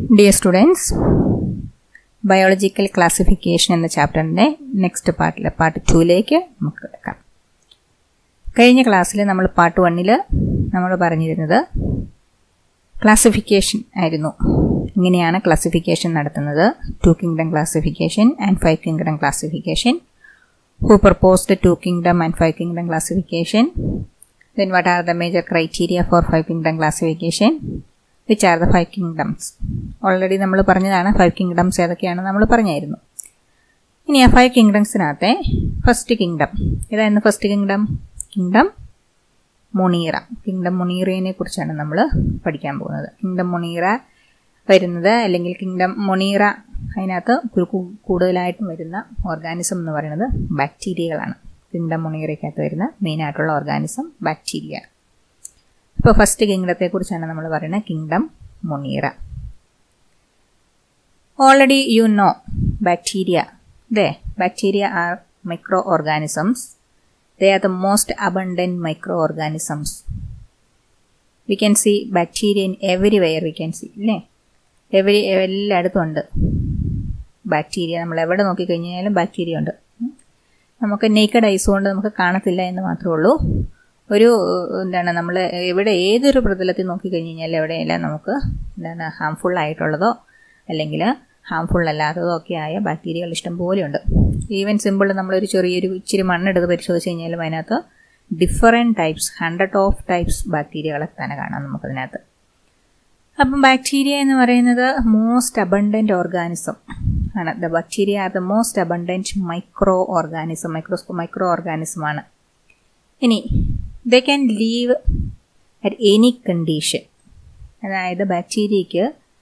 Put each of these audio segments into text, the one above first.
Dear students biological classification എന്ന ചാപ്റ്ററിൻ്റെ next പാർട്ടിൽ പാർട്ട് ടൂയിലേക്ക് നമുക്ക് കിടക്കാം കഴിഞ്ഞ ക്ലാസ്സിൽ നമ്മൾ പാർട്ട് വണ്ണിൽ നമ്മൾ പറഞ്ഞിരുന്നത് ക്ലാസിഫിക്കേഷൻ ആയിരുന്നു ഇങ്ങനെയാണ് ക്ലാസിഫിക്കേഷൻ നടത്തുന്നത് two kingdom classification and five kingdom classification who proposed two kingdom and five kingdom classification then what are the major criteria for five kingdom classification which are the five kingdoms already നമ്മൾ പറഞ്ഞതാണ് five kingdoms ഏതൊക്കെയാണ് നമ്മൾ പറഞ്ഞായിരുന്നു ഇനി ആ five കിങ്ഡംസിനകത്തെ first kingdom ഏതായിരുന്നു first kingdom kingdom Monera kingdom മുണീറയെ കുറിച്ചാണ് നമ്മൾ പഠിക്കാൻ പോകുന്നത് കിങ്ഡം മുണീറ വരുന്നത് അല്ലെങ്കിൽ കിങ്ഡം മൊണീറ അതിനകത്ത് കൂടുതലായിട്ടും വരുന്ന ഓർഗാനിസം എന്ന് പറയുന്നത് ബാക്ടീരിയകളാണ് കിങ്ഡം മുണീറയ്ക്കകത്ത് വരുന്ന മെയിനായിട്ടുള്ള ഓർഗാനിസം ബാക്ടീരിയ ഇപ്പോൾ ഫസ്റ്റ് കിങ്ഡത്തെ കുറിച്ചാണ് നമ്മൾ പറയുന്നത് kingdom Monera already you know bacteria they bacteria are micro organisms they are the most abundant micro organisms we can see bacteria in everywhere we can see അല്ലേ every എല്ലായിടത്തും ഉണ്ട് bacteria നമ്മൾ എവിടെ നോക്കിക്കഴിഞ്ഞാലും bacteria ഉണ്ട് നമുക്ക് naked ice കൊണ്ട് നമുക്ക് കാണത്തില്ല എന്ന് മാത്രമേ ഉള്ളൂ ഒരു എന്താണ് നമ്മൾ എവിടെ ഏതൊരു പ്രതലത്തിൽ നോക്കിക്കഴിഞ്ഞ് കഴിഞ്ഞാൽ എവിടെയെല്ലാം നമുക്ക് എന്താണ് ഹാംഫുൾ ആയിട്ടുള്ളതോ അല്ലെങ്കിൽ ഹാംഫുൾ അല്ലാത്തതോ ഒക്കെ ആയ ബാക്ടീരിയകൾ ഇഷ്ടം പോലെയുണ്ട് ഈവൻ സിമ്പിൾ നമ്മളൊരു ചെറിയൊരു ഇച്ചിരി മണ്ണെടുത്ത് പരിശോധിച്ച് കഴിഞ്ഞാലും അതിനകത്ത് different types hundred of types ബാക്ടീരിയകളെ തന്നെ കാണാം നമുക്കതിനകത്ത് അപ്പം ബാക്ടീരിയ എന്ന് പറയുന്നത് മോസ്റ്റ് അബണ്ടൻറ്റ് ഓർഗാനിസം ആണ് the bacteria are the most abundant micro organism microsco micro organism ആണ് ഇനി the can live at any condition അതായത് ബാക്ടീരിയയ്ക്ക്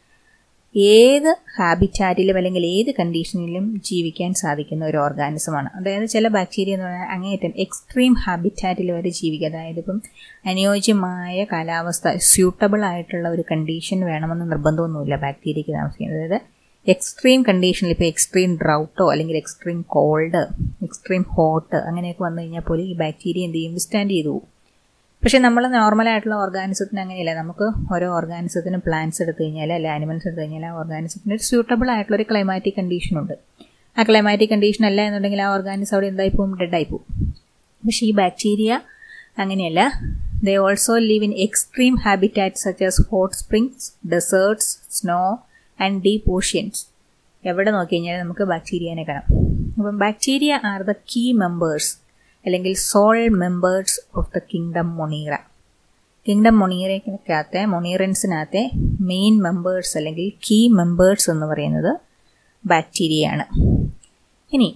ഏത് ഹാബിറ്റാറ്റിലും അല്ലെങ്കിൽ ഏത് കണ്ടീഷനിലും ജീവിക്കാൻ സാധിക്കുന്ന ഒരു ഓർഗാനിസമാണ് അതായത് ചില ബാക്ടീരിയ എന്ന് പറഞ്ഞാൽ അങ്ങേയറ്റം എക്സ്ട്രീം ഹാബിറ്റാറ്റിൽ വരെ ജീവിക്കുക അതായത് ഇപ്പം അനുയോജ്യമായ കാലാവസ്ഥ സ്യൂട്ടബിൾ ആയിട്ടുള്ള ഒരു കണ്ടീഷൻ വേണമെന്ന് നിർബന്ധമൊന്നുമില്ല ബാക്ടീരിയയ്ക്ക് താമസിക്കുന്നത് അതായത് എക്സ്ട്രീം കണ്ടീഷനിൽ ഇപ്പോൾ എക്സ്ട്രീം ഡ്രൗട്ടോ അല്ലെങ്കിൽ എക്സ്ട്രീം കോൾഡ് എക്സ്ട്രീം ഹോട്ട് അങ്ങനെയൊക്കെ വന്നു കഴിഞ്ഞാൽ പോലും ഈ ബാക്ടീരിയ എന്ത് ചെയ്യും വിസ്റ്റാൻഡ് ചെയ്തു പോകും പക്ഷേ നമ്മൾ നോർമലായിട്ടുള്ള ഓർഗാനിസത്തിന് അങ്ങനെയല്ല നമുക്ക് ഓരോ ഓർഗാനിസത്തിനും പ്ലാന്റ്സ് എടുത്തു കഴിഞ്ഞാൽ അല്ലെ ആനിമൽസ് എടുത്തു കഴിഞ്ഞാൽ ആ ഓർഗാനിസത്തിന് ഒരു സ്യൂട്ടബിൾ ആയിട്ടുള്ള ഒരു ക്ലൈമാറ്റിക് കണ്ടീഷൻ ഉണ്ട് ആ ക്ലൈമാറ്റിക് കണ്ടീഷൻ അല്ല എന്നുണ്ടെങ്കിൽ ആ ഓർഗാനിസം അവിടെ എന്തായി പോകും ഡെഡായി പോകും പക്ഷേ ഈ ബാക്ടീരിയ അങ്ങനെയല്ല they also live in extreme habitat such as hot springs deserts snow and deep oceans എവിടെ നോക്കി കഴിഞ്ഞാൽ നമുക്ക് ബാക്ടീരിയനെ കാണാം അപ്പം bacteria are the key members അല്ലെങ്കിൽ sole members of the kingdom Monera kingdom മൊണീറയ്ക്കകത്തെ മൊണീറൻസിനകത്തെ മെയിൻ മെമ്പേഴ്സ് അല്ലെങ്കിൽ കീ മെമ്പേഴ്സ് എന്ന് പറയുന്നത് ബാക്ടീരിയയാണ് ഇനി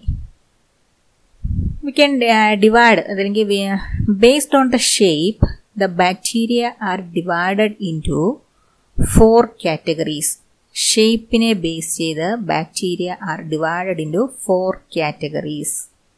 വി ക്യാൻ ഡിവൈഡ് അല്ലെങ്കിൽ based on the shape the bacteria are divided into four categories ഷേപ്പിനെ ബേസ് ചെയ്ത് bacteria are divided into four categories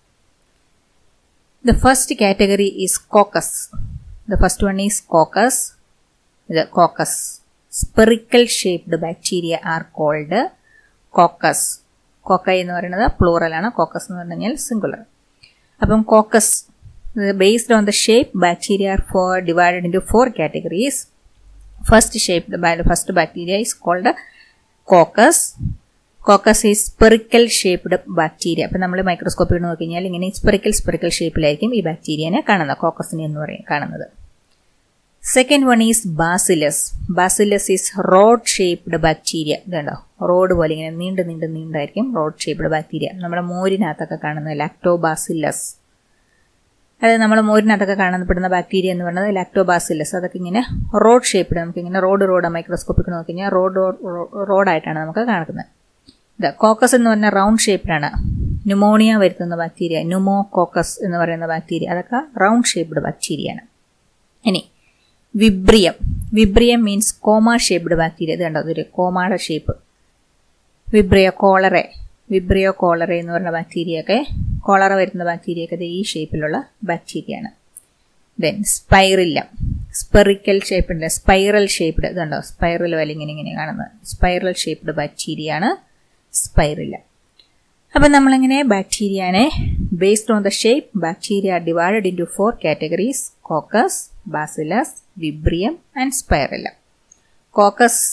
The first category is coccus. The first one is coccus. The coccus. Spherical shaped bacteria are called coccus. കോക്ക എന്ന് പറയുന്നത് plural ആണ് caucus എന്ന് പറഞ്ഞു കഴിഞ്ഞാൽ singular അപ്പം coccus based on the shape bacteria are four divided into four categories first shape first bacteria is called coccus coccus ഈ spherical shaped bacteria അപ്പം നമ്മൾ മൈക്രോസ്കോപ്പിൽ നോക്കി കഴിഞ്ഞാൽ ഇങ്ങനെ സ്പെറിക്കൽ സ്പെറിക്കൽ ഷേപ്പിലായിരിക്കും ഈ ബാക്ടീരിയനെ കാണുന്നത് കോക്കസിനെ എന്ന് പറയും കാണുന്നത് second one is bacillus bacillus is rod shaped bacteria ഇതുണ്ടോ റോഡ് പോലെ ഇങ്ങനെ നീണ്ട് നീണ്ട് നീണ്ടായിരിക്കും റോഡ് ഷേപ്ഡ് ബാക്ടീരിയ നമ്മുടെ മോരിനകത്തൊക്കെ കാണുന്നത് ലാക്ടോബാസിലസ് അത് നമ്മൾ മോരിനകത്തൊക്കെ കാണപ്പെടുന്ന ബാക്ടീരിയ എന്ന് പറയുന്നത് ലാക്ടോബാസിലസ് അതൊക്കെ ഇങ്ങനെ റോഡ് ഷേപ്ഡ് നമുക്ക് ഇങ്ങനെ റോഡ് റോഡ് മൈക്രോസ്കോപ്പിൽ നോക്കി കഴിഞ്ഞാൽ റോഡ് റോഡായിട്ടാണ് നമുക്ക് കാണുന്നത് ഇത് കോക്കസ് എന്ന് പറഞ്ഞാൽ റൗണ്ട് ഷേപ്പിലാണ് ന്യൂമോണിയ വരുത്തുന്ന ബാക്ടീരിയ ന്യൂമോ കോക്കസ് എന്ന് പറയുന്ന ബാക്ടീരിയ അതൊക്കെ റൗണ്ട് ഷേപ്ഡ് ബാക്ടീരിയയാണ് ഇനി vibrium vibrium means comma shaped bacteria ഇത് കണ്ടോ അതൊരു കോമായുടെ shape vibrio cholerae vibrio cholerae എന്ന് പറയുന്ന ബാക്ടീരിയൊക്കെ കോളറ വരുന്ന ബാക്ടീരിയൊക്കെ ഈ ഷേപ്പിലുള്ള ബാക്ടീരിയയാണ് ദെൻ സ്പൈറില്ലം സ്പെറിക്കൽ ഷേപ്പിൻ്റെ സ്പൈറൽ ഷേപ്ഡ് ഇതുണ്ടോ സ്പൈറൽ പോലെ ഇങ്ങനെ ഇങ്ങനെ കാണുന്നത് സ്പൈറൽ ഷേപ്ഡ് ബാക്ടീരിയയാണ് സ്പൈറില്ല അപ്പം നമ്മളിങ്ങനെ ബാക്ടീരിയനെ based on the shape bacteria divided into four categories coccus bacillus vibrium and spirilla coccus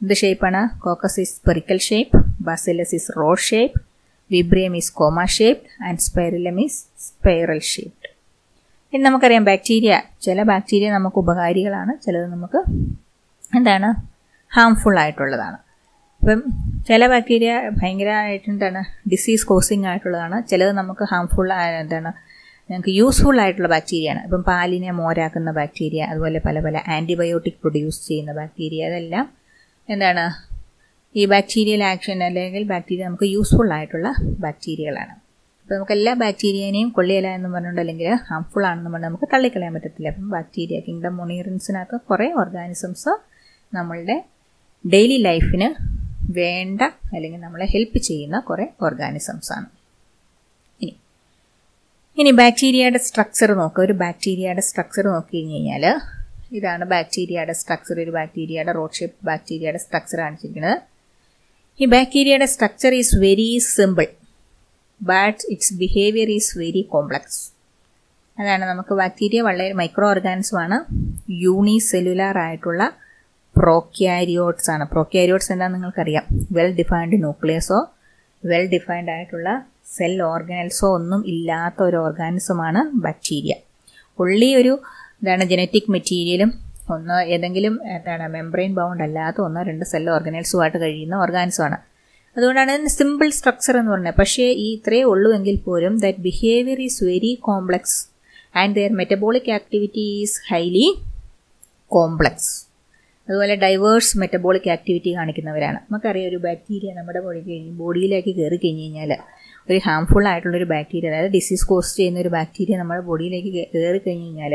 എന്ത് ഷേപ്പാണ് coccus is spherical shape bacillus is rod shape vibrium is comma shaped and spirillum is spiral shaped ഇനി നമുക്കറിയാം bacteria ചില bacteria നമുക്ക് ഉപകാരികളാണ് ചിലത് നമുക്ക് എന്താണ് harmful ആയിട്ടുള്ളതാണ് ഇപ്പം ചില ബാക്ടീരിയ ഭയങ്കരമായിട്ട് എന്താണ് ഡിസീസ് കോസിങ് ആയിട്ടുള്ളതാണ് ചിലത് നമുക്ക് ഹാംഫുൾ എന്താണ് ഞങ്ങൾക്ക് യൂസ്ഫുൾ ആയിട്ടുള്ള ബാക്ടീരിയയാണ് ഇപ്പം പാലിനെ മോരാക്കുന്ന ബാക്ടീരിയ അതുപോലെ പല പല ആൻറ്റിബയോട്ടിക് പ്രൊഡ്യൂസ് ചെയ്യുന്ന ബാക്ടീരിയ അതെല്ലാം എന്താണ് ഈ ബാക്ടീരിയൽ ആക്ഷൻ അല്ലെങ്കിൽ ബാക്ടീരിയ നമുക്ക് യൂസ്ഫുൾ ആയിട്ടുള്ള ബാക്ടീരിയകളാണ് അപ്പോൾ നമുക്ക് എല്ലാ ബാക്ടീരിയനെയും കൊള്ളിയല എന്ന് പറഞ്ഞുകൊണ്ട് അല്ലെങ്കിൽ ഹാംഫുൾ ആണെന്ന് പറഞ്ഞാൽ നമുക്ക് തള്ളിക്കളയാൻ പറ്റത്തില്ല അപ്പം ബാക്ടീരിയ കിങ്ഡം മൊണീറിൻസിനകത്ത് കുറേ ഓർഗാനിസംസ് നമ്മളുടെ ഡെയിലി ലൈഫിന് വേണ്ട അല്ലെങ്കിൽ നമ്മളെ ഹെൽപ്പ് ചെയ്യുന്ന കുറേ ഓർഗാനിസംസ് ആണ് ഇനി ഇനി ബാക്ടീരിയയുടെ സ്ട്രക്ചർ നോക്കുക ഒരു ബാക്ടീരിയയുടെ സ്ട്രക്ചർ നോക്കി കഴിഞ്ഞ് കഴിഞ്ഞാൽ ഇതാണ് ബാക്ടീരിയയുടെ സ്ട്രക്ചർ ഒരു ബാക്ടീരിയയുടെ റോഡ് ഷേപ്പ് ബാക്ടീരിയയുടെ സ്ട്രക്ചർ കാണിച്ചിരിക്കുന്നത് ഈ ബാക്ടീരിയയുടെ structure is very simple but its behaviour is very complex അതാണ് നമുക്ക് ബാക്ടീരിയ വളരെ മൈക്രോ ഓർഗാനിസമാണ് യൂണി സെല്ലുലാർ ആയിട്ടുള്ള പ്രോക്യാരിയോട്സ് ആണ് പ്രോക്യാരിയോട്സ് എന്താണെന്ന് നിങ്ങൾക്കറിയാം വെൽ ഡിഫൈൻഡ് ന്യൂക്ലിയസോ വെൽ ഡിഫൈൻഡ് ആയിട്ടുള്ള സെൽ ഓർഗനൽസോ ഒന്നും ഇല്ലാത്ത ഒരു ഓർഗാനിസമാണ് ബാക്ടീരിയ ഉള്ളി ഒരു എന്താണ് ജനറ്റിക് മെറ്റീരിയലും ഒന്ന് ഏതെങ്കിലും എന്താണ് മെംബ്രെയിൻ ബൗണ്ട് അല്ലാത്ത ഒന്നോ രണ്ട് സെൽ ഓർഗനൽസുമായിട്ട് കഴിയുന്ന ഓർഗാനിസമാണ് അതുകൊണ്ടാണ് ഇതിന് സിമ്പിൾ സ്ട്രക്ചർ എന്ന് പറഞ്ഞത് പക്ഷേ ഈ ഇത്രയേ ഉള്ളൂ എങ്കിൽ പോലും that behaviour is very complex and their metabolic activity is highly complex അതുപോലെ ഡൈവേഴ്സ് മെറ്റബോളിക് ആക്ടിവിറ്റി കാണിക്കുന്നവരാണ് നമുക്കറിയാം ഒരു ബാക്ടീരിയ നമ്മുടെ ബോഡി കഴിഞ്ഞ് ബോഡിയിലേക്ക് കയറി കഴിഞ്ഞ് കഴിഞ്ഞാൽ ഒരു ഹാംഫുൾ ആയിട്ടുള്ളൊരു ബാക്ടീരിയ അതായത് ഡിസീസ് കോസ് ചെയ്യുന്ന ഒരു ബാക്ടീരിയ നമ്മുടെ ബോഡിയിലേക്ക് കയറി കഴിഞ്ഞ് കഴിഞ്ഞാൽ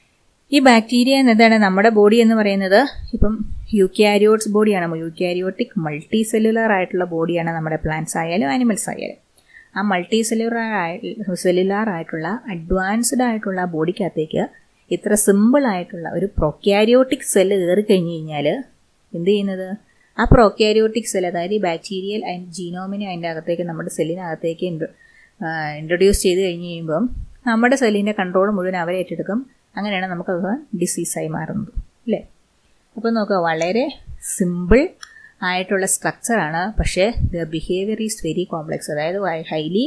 ഈ ബാക്ടീരിയ എന്നതാണ് നമ്മുടെ ബോഡി എന്ന് പറയുന്നത് ഇപ്പം യൂക്യാരിയോട്സ് ബോഡിയാണ് യൂക്യാരിയോട്ടിക് മൾട്ടി സെല്ലുലാർ ആയിട്ടുള്ള ബോഡിയാണ് നമ്മുടെ പ്ലാന്റ്സ് ആയാലും ആനിമൽസ് ആയാലും ആ മൾട്ടി സെല്ലുലാർ സെല്ലുലാർ ആയിട്ടുള്ള അഡ്വാൻസ്ഡ് ആയിട്ടുള്ള ബോഡിക്കകത്തേക്ക് ഇത്ര സിമ്പിൾ ആയിട്ടുള്ള ഒരു പ്രൊക്യാരിയോട്ടിക് സെല്ല് കയറി കഴിഞ്ഞ് കഴിഞ്ഞാൽ എന്ത് ചെയ്യുന്നത് ആ പ്രൊക്യാരിയോട്ടിക് സെൽ അതായത് ഈ ബാക്ടീരിയൽ അതിൻ്റെ ജീനോമിനെ അതിൻ്റെ അകത്തേക്ക് നമ്മുടെ സെല്ലിനകത്തേക്ക് ഇൻട്രൊഡ്യൂസ് ചെയ്ത് കഴിഞ്ഞ് കഴിയുമ്പം നമ്മുടെ സെല്ലിൻ്റെ കൺട്രോൾ മുഴുവൻ അവരെ ഏറ്റെടുക്കും അങ്ങനെയാണ് നമുക്കത് ഡിസീസായി മാറുന്നത് അല്ലേ അപ്പോൾ നോക്കുക വളരെ സിമ്പിൾ ആയിട്ടുള്ള സ്ട്രക്ചറാണ് പക്ഷേ the behaviour is very complex അതായത് ഹൈലി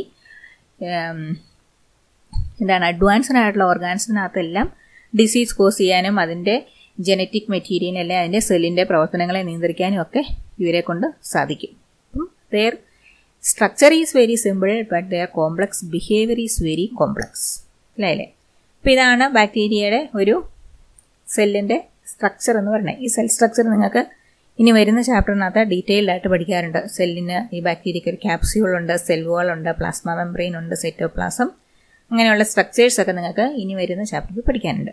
എന്താണ് അഡ്വാൻസ്ഡ് ആയിട്ടുള്ള ഓർഗാൻസിനകത്തെല്ലാം ഡിസീസ് കോസ് ചെയ്യാനും അതിൻ്റെ ജനറ്റിക് മെറ്റീരിയൽ അതിൻ്റെ സെല്ലിൻ്റെ പ്രവർത്തനങ്ങളെ നിയന്ത്രിക്കാനും ഒക്കെ ഇവരെ കൊണ്ട് സാധിക്കും അപ്പം their structure is very simple but their complex behaviour is very complex അല്ലേ അല്ലേ അപ്പോൾ ഇതാണ് ബാക്ടീരിയയുടെ ഒരു സെല്ലിൻ്റെ സ്ട്രക്ചർ എന്ന് പറയുന്നത് ഈ സെൽ സ്ട്രക്ചർ നിങ്ങൾക്ക് ഇനി വരുന്ന ചാപ്റ്ററിനകത്ത് ഡീറ്റെയിൽഡ് ആയിട്ട് പഠിക്കാറുണ്ട് സെല്ലിന് ഈ ബാക്ടീരിയയ്ക്ക് ഒരു ക്യാപ്സ്യൂൾ ഉണ്ട് സെൽ വാൾ ഉണ്ട് പ്ലാസ്മ മെംബ്രെയിൻ ഉണ്ട് സെറ്റോപ്ലാസം അങ്ങനെയുള്ള സ്ട്രക്ചേഴ്സ് ഒക്കെ നിങ്ങൾക്ക് ഇനി വരുന്ന ചാപ്റ്ററിൽ പഠിക്കാനുണ്ട്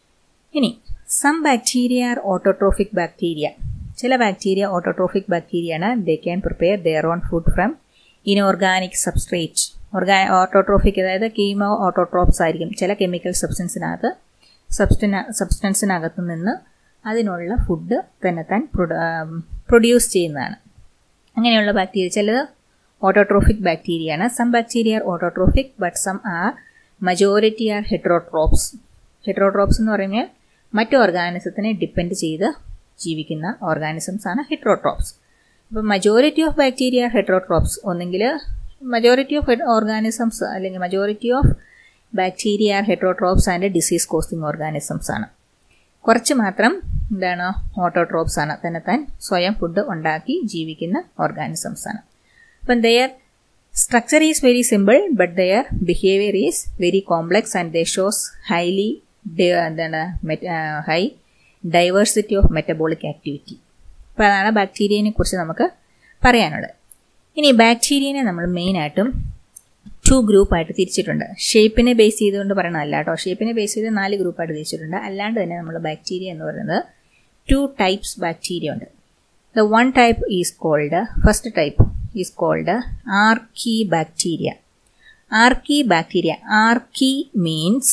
ഇനി some bacteria are autotrophic bacteria ചില ബാക്ടീരിയ ഓട്ടോട്രോഫിക് ബാക്ടീരിയ ആണ് they can prepare their own food from inorganic substrate ഓർഗാ ഓട്ടോട്രോഫിക് അതായത് കീമോ ഓട്ടോട്രോപ്സ് ആയിരിക്കും ചില കെമിക്കൽ സബ്സ്റ്റൻസിനകത്ത് സബ്സ്റ്റന സബ്സ്റ്റൻസിനകത്തു നിന്ന് അതിനുള്ള ഫുഡ് തന്നെ താൻ പ്രൊഡ്യൂസ് ചെയ്യുന്നതാണ് അങ്ങനെയുള്ള ബാക്ടീരിയ ചിലത് ഓട്ടോട്രോഫിക് ബാക്ടീരിയ ആണ് some bacteria are autotrophic but some are majority are heterotrophs heterotrophs എന്ന് പറയുമ്പോൾ മറ്റു ഓർഗാനിസത്തിനെ ഡിപ്പെൻഡ് ചെയ്ത് ജീവിക്കുന്ന ഓർഗാനിസംസ് ആണ് ഹെട്രോട്രോപ്സ് അപ്പം മജോറിറ്റി ഓഫ് ബാക്ടീരിയ ഹെട്രോട്രോപ്സ് ഒന്നെങ്കിൽ മജോറിറ്റി ഓഫ് ഓർഗാനിസംസ് അല്ലെങ്കിൽ majority of bacteria heterotrophs and disease causing organisms ആണ് കുറച്ച് മാത്രം എന്താണ് ഓട്ടോട്രോപ്സ് ആണ് തന്നെ താൻ സ്വയം ഫുഡ് ഉണ്ടാക്കി ജീവിക്കുന്ന ഓർഗാനിസംസ് ആണ് അപ്പം their structure is very simple but their behaviour is very complex and they shows highly എന്താണ് high diversity of metabolic activity അപ്പോൾ അതാണ് ബാക്ടീരിയനെ കുറിച്ച് നമുക്ക് പറയാനുള്ളത് ഇനി ബാക്ടീരിയനെ നമ്മൾ മെയിനായിട്ടും ടു ഗ്രൂപ്പായിട്ട് തിരിച്ചിട്ടുണ്ട് ഷേപ്പിനെ ബേസ് ചെയ്തുകൊണ്ട് പറയണതല്ല കേട്ടോ ഷേപ്പിനെ ബേസ് ചെയ്ത് നാല് ഗ്രൂപ്പായിട്ട് തിരിച്ചിട്ടുണ്ട് അല്ലാണ്ട് തന്നെ നമ്മൾ ബാക്ടീരിയ എന്ന് പറയുന്നത് ടു ടൈപ്സ് ബാക്ടീരിയ ഉണ്ട് the one type is called first type is called archaebacteria archaebacteria archae means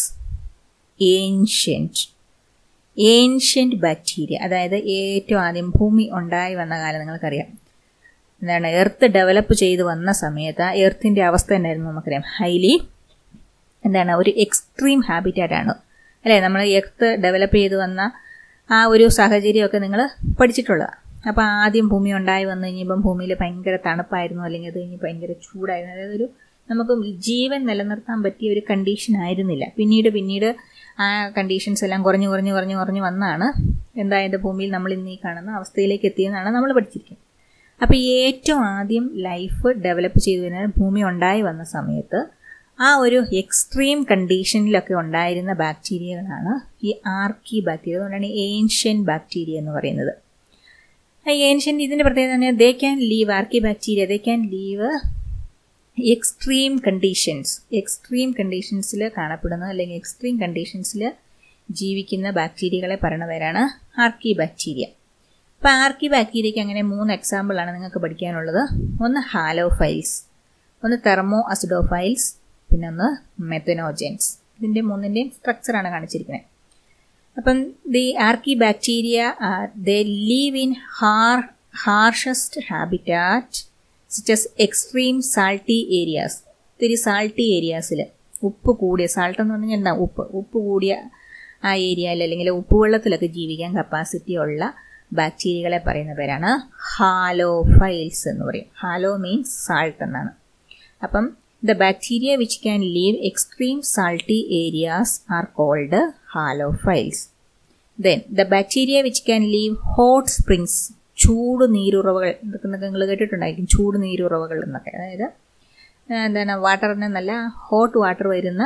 ancient ancient bacteria അതായത് ഏറ്റവും ആദ്യം ഭൂമി ഉണ്ടായി വന്ന കാലം നിങ്ങൾക്കറിയാം എന്താണ് എർത്ത് ഡെവലപ്പ് ചെയ്ത് വന്ന സമയത്ത് ആ എർത്തിൻ്റെ അവസ്ഥ എന്തായിരുന്നു നമുക്കറിയാം ഹൈലി എന്താണ് ഒരു എക്സ്ട്രീം ഹാബിറ്റാറ്റാണ് അല്ലേ നമ്മൾ എർത്ത് ഡെവലപ്പ് ചെയ്ത് വന്ന ആ ഒരു സാഹചര്യമൊക്കെ നിങ്ങൾ പഠിച്ചിട്ടുള്ളതാണ് അപ്പോൾ ആദ്യം ഭൂമി ഉണ്ടായി വന്നു കഴിഞ്ഞപ്പം ഭൂമിയിൽ ഭയങ്കര തണുപ്പായിരുന്നു അല്ലെങ്കിൽ അത് കഴിഞ്ഞ് ഭയങ്കര ചൂടായിരുന്നു അതായത് ഒരു നമുക്ക് ജീവൻ നിലനിർത്താൻ പറ്റിയ ഒരു കണ്ടീഷൻ ആയിരുന്നില്ല പിന്നീട് പിന്നീട് ആ കണ്ടീഷൻസ് എല്ലാം കുറഞ്ഞു കുറഞ്ഞു കുറഞ്ഞു കുറഞ്ഞു വന്നാണ് എന്തായത് ഭൂമിയിൽ നമ്മൾ ഇന്ന് ഈ കാണുന്ന അവസ്ഥയിലേക്ക് എത്തിയെന്നാണ് നമ്മൾ പഠിച്ചിരിക്കുന്നത് അപ്പോൾ ഏറ്റവും ആദ്യം ലൈഫ് ഡെവലപ്പ് ചെയ്തു വരുന്ന ഭൂമി ഉണ്ടായി വന്ന സമയത്ത് ആ ഒരു എക്സ്ട്രീം കണ്ടീഷനിലൊക്കെ ഉണ്ടായിരുന്ന ബാക്ടീരിയകളാണ് ഈ ആർക്കി ബാക്ടീരിയ അതുകൊണ്ടാണ് ഏൻഷ്യൻ ബാക്ടീരിയ എന്ന് പറയുന്നത് ഏൻഷ്യൻ ഇതിൻ്റെ പ്രത്യേകത പറഞ്ഞാൽ they can live archaebacteria they can live extreme conditions extreme കണ്ടീഷൻസിൽ കാണപ്പെടുന്ന അല്ലെങ്കിൽ എക്സ്ട്രീം കണ്ടീഷൻസിൽ ജീവിക്കുന്ന ബാക്ടീരിയകളെ പറയുന്ന പേരാണ് ആർക്കി ബാക്ടീരിയ അപ്പോൾ ആർക്കി ബാക്ടീരിയയ്ക്ക് അങ്ങനെ മൂന്ന് എക്സാമ്പിളാണ് നിങ്ങൾക്ക് പഠിക്കാനുള്ളത് ഒന്ന് ഹാലോഫൈൽസ് ഒന്ന് തെർമോ അസിഡോഫൈൽസ് പിന്നെ ഒന്ന് മെത്തനോജൻസ് ഇതിൻ്റെ മൂന്നിൻ്റെയും സ്ട്രക്ചറാണ് കാണിച്ചിരിക്കുന്നത് അപ്പം the archaebacteria they live in ഹാർ harshest habitat such as extreme salty areas ഇത്തിരി സാൾട്ടി ഏരിയാസിൽ ഉപ്പ് കൂടിയ സാൾട്ട് എന്ന് പറഞ്ഞാൽ എന്താ ഉപ്പ് ഉപ്പ് കൂടിയ ആ ഏരിയയിൽ അല്ലെങ്കിൽ ഉപ്പുവെള്ളത്തിലൊക്കെ ജീവിക്കാൻ കപ്പാസിറ്റി ഉള്ള ബാക്ടീരിയകളെ പറയുന്ന പേരാണ് ഹാലോഫൈൽസ് എന്ന് പറയും ഹാലോ മീൻസ് സാൾട്ട് എന്നാണ് അപ്പം the bacteria which can live extreme salty areas are called halophiles then the bacteria which can live hot springs ചൂട് നീരുറവകൾ ഇതൊക്കെ നിങ്ങൾ കേട്ടിട്ടുണ്ടായിരിക്കും ചൂട് നീരുറവകൾ എന്നൊക്കെ അതായത് എന്താണ് വാട്ടറിന് നല്ല ഹോട്ട് വാട്ടർ വരുന്ന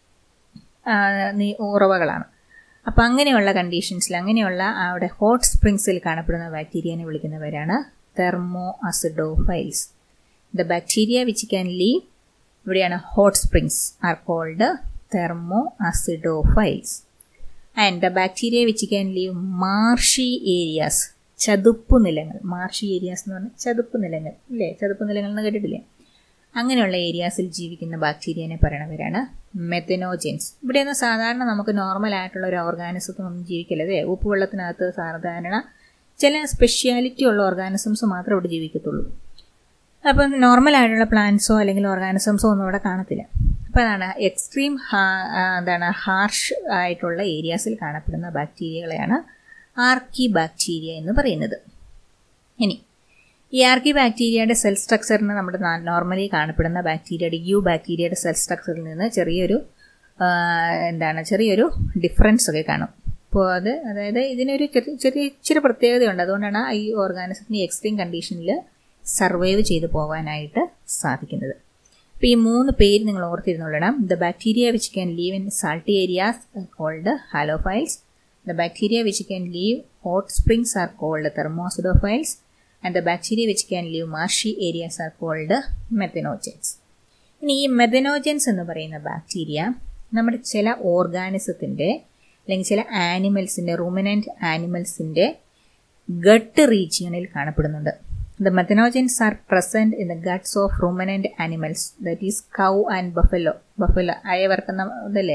ഉറവകളാണ് അപ്പം അങ്ങനെയുള്ള കണ്ടീഷൻസിൽ അങ്ങനെയുള്ള അവിടെ ഹോട്ട് സ്പ്രിങ്സിൽ കാണപ്പെടുന്ന ബാക്ടീരിയനെ വിളിക്കുന്നവരാണ് thermoacidophiles the bacteria which can live ഇവിടെയാണ് hot springs are called thermoacidophiles and the bacteria which can live marshy areas ചതുപ്പ് നിലങ്ങൾ മാർഷി ഏരിയാസ് എന്ന് പറഞ്ഞാൽ ചതുപ്പ് നിലങ്ങൾ ഇല്ലേ ചതുപ്പ് നിലങ്ങൾ എന്ന് കേട്ടിട്ടില്ലേ അങ്ങനെയുള്ള ഏരിയാസിൽ ജീവിക്കുന്ന ബാക്ടീരിയനെ പറയണവരാണ് മെത്തനോജൻസ് ഇവിടെയൊന്നും സാധാരണ നമുക്ക് നോർമൽ ആയിട്ടുള്ള ഒരു ഓർഗാനിസത്തിനൊന്നും ജീവിക്കില്ല അതെ ഉപ്പുവെള്ളത്തിനകത്ത് സാധാരണ ചില സ്പെഷ്യാലിറ്റി ഉള്ള ഓർഗാനിസംസ് മാത്രമേ ഇവിടെ ജീവിക്കത്തുള്ളൂ അപ്പം നോർമൽ ആയിട്ടുള്ള പ്ലാന്റ്സോ അല്ലെങ്കിൽ ഓർഗാനിസംസോ ഒന്നും ഇവിടെ കാണത്തില്ല അപ്പോൾ അതാണ് എക്സ്ട്രീം എന്താണ് ഹാർഷ് ആയിട്ടുള്ള ഏരിയാസിൽ കാണപ്പെടുന്ന ബാക്ടീരിയകളെയാണ് ആർക്കി ബാക്ടീരിയ എന്ന് പറയുന്നത് ഇനി ഈ ആർക്കി ബാക്ടീരിയയുടെ സെൽ സ്ട്രക്ചറിന് നമ്മുടെ നോർമലി കാണപ്പെടുന്ന ബാക്ടീരിയയുടെ യു ബാക്ടീരിയയുടെ സെൽ സ്ട്രക്ചറിൽ നിന്ന് ചെറിയൊരു എന്താണ് ചെറിയൊരു ഡിഫറൻസ് ഒക്കെ കാണും അപ്പോൾ അത് അതായത് ഇതിനൊരു ചെറിയ ഇച്ചിരി പ്രത്യേകതയുണ്ട് അതുകൊണ്ടാണ് ഈ ഓർഗാനിസത്തിന് എക്സ്ട്രീം കണ്ടീഷനിൽ സർവൈവ് ചെയ്തു പോകാനായിട്ട് സാധിക്കുന്നത് അപ്പോൾ ഈ മൂന്ന് പേര് നിങ്ങൾ ഓർത്തിരുന്നുള്ളണം the bacteria which can live in salty areas called halophiles The bacteria which can leave hot springs are called thermoacidophils and the bacteria which can leave marshy areas are called methanogens. ഇനി ഈ മെഥനോജൻസ് എന്ന് പറയുന്ന bacteria നമ്മുടെ ചില ഓർഗാനിസത്തിൻ്റെ അല്ലെങ്കിൽ ചില ആനിമൽസിൻ്റെ റുമിനൻറ്റ് ആനിമൽസിൻ്റെ gut റീജിയണിൽ കാണപ്പെടുന്നുണ്ട് the methanogens are present in the guts of ruminant animals that is cow and buffalo buffalo അയവർക്കുന്ന ഇതല്ലേ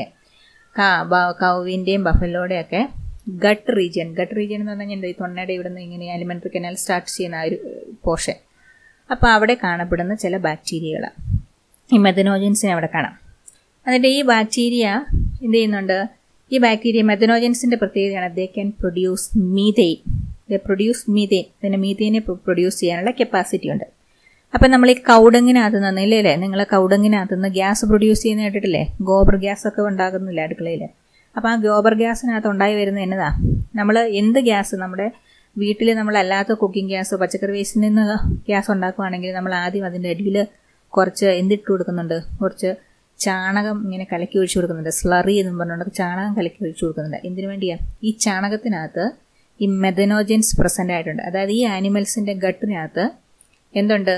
കൗവിൻ്റെയും ബഫലോടെയൊക്കെ ഗട്ട് റീജിയൻ ഗട്ട് റീജിയൻ എന്ന് പറഞ്ഞാൽ എന്താ ഈ തൊണ്ടയുടെ ഇവിടെ നിന്ന് ഇങ്ങനെ അലിമെൻ്ററി കനാൽ സ്റ്റാർട്ട് ചെയ്യുന്ന ആ ഒരു പോർഷൻ അപ്പോൾ അവിടെ കാണപ്പെടുന്ന ചില ബാക്ടീരിയകളാണ് ഈ മെഥനോജൻസിനെ അവിടെ കാണാം എന്നിട്ട് ഈ ബാക്ടീരിയ എന്ത് ചെയ്യുന്നുണ്ട് ഈ ബാക്ടീരിയ മെഥനോജൻസിൻ്റെ പ്രത്യേകതയാണ് they can produce methane the produce methane അതിന് മീതെയിനെ പ്രൊഡ്യൂസ് ചെയ്യാനുള്ള കപ്പാസിറ്റി ഉണ്ട് അപ്പം നമ്മൾ ഈ കൗടങ്ങിനകത്ത് നിന്ന് ഇല്ലേ അല്ലേ നിങ്ങൾ കൗടങ്ങിനകത്ത് നിന്ന് ഗ്യാസ് പ്രൊഡ്യൂസ് ചെയ്യുന്ന കേട്ടിട്ടില്ലേ ഗോബർ ഗ്യാസ് ഒക്കെ ഉണ്ടാകുന്നില്ല അടുക്കളയിൽ അപ്പോൾ ആ ഗോബർ ഗ്യാസിനകത്ത് ഉണ്ടായി വരുന്നത് എന്നതാ നമ്മൾ എന്ത് ഗ്യാസ് നമ്മുടെ വീട്ടിൽ നമ്മളല്ലാത്ത കുക്കിംഗ് ഗ്യാസ് പച്ചക്കറി വേസ്റ്റിൽ നിന്ന് ഗ്യാസ് ഉണ്ടാക്കുകയാണെങ്കിൽ നമ്മൾ ആദ്യം അതിൻ്റെ അടിയിൽ കുറച്ച് എന്തിട്ട് കൊടുക്കുന്നുണ്ട് കുറച്ച് ചാണകം ഇങ്ങനെ കലക്കി ഒഴിച്ചു കൊടുക്കുന്നുണ്ട് സ്ലറി എന്ന് പറഞ്ഞുകൊണ്ട് ചാണകം കലക്കി ഒഴിച്ചു കൊടുക്കുന്നുണ്ട് എന്തിനു വേണ്ടിയാണ് ഈ ചാണകത്തിനകത്ത് ഈ മെഥനോജൻസ് പ്രസൻ്റ് ആയിട്ടുണ്ട് അതായത് ഈ ആനിമൽസിൻ്റെ ഗട്ടിനകത്ത് എന്തുണ്ട്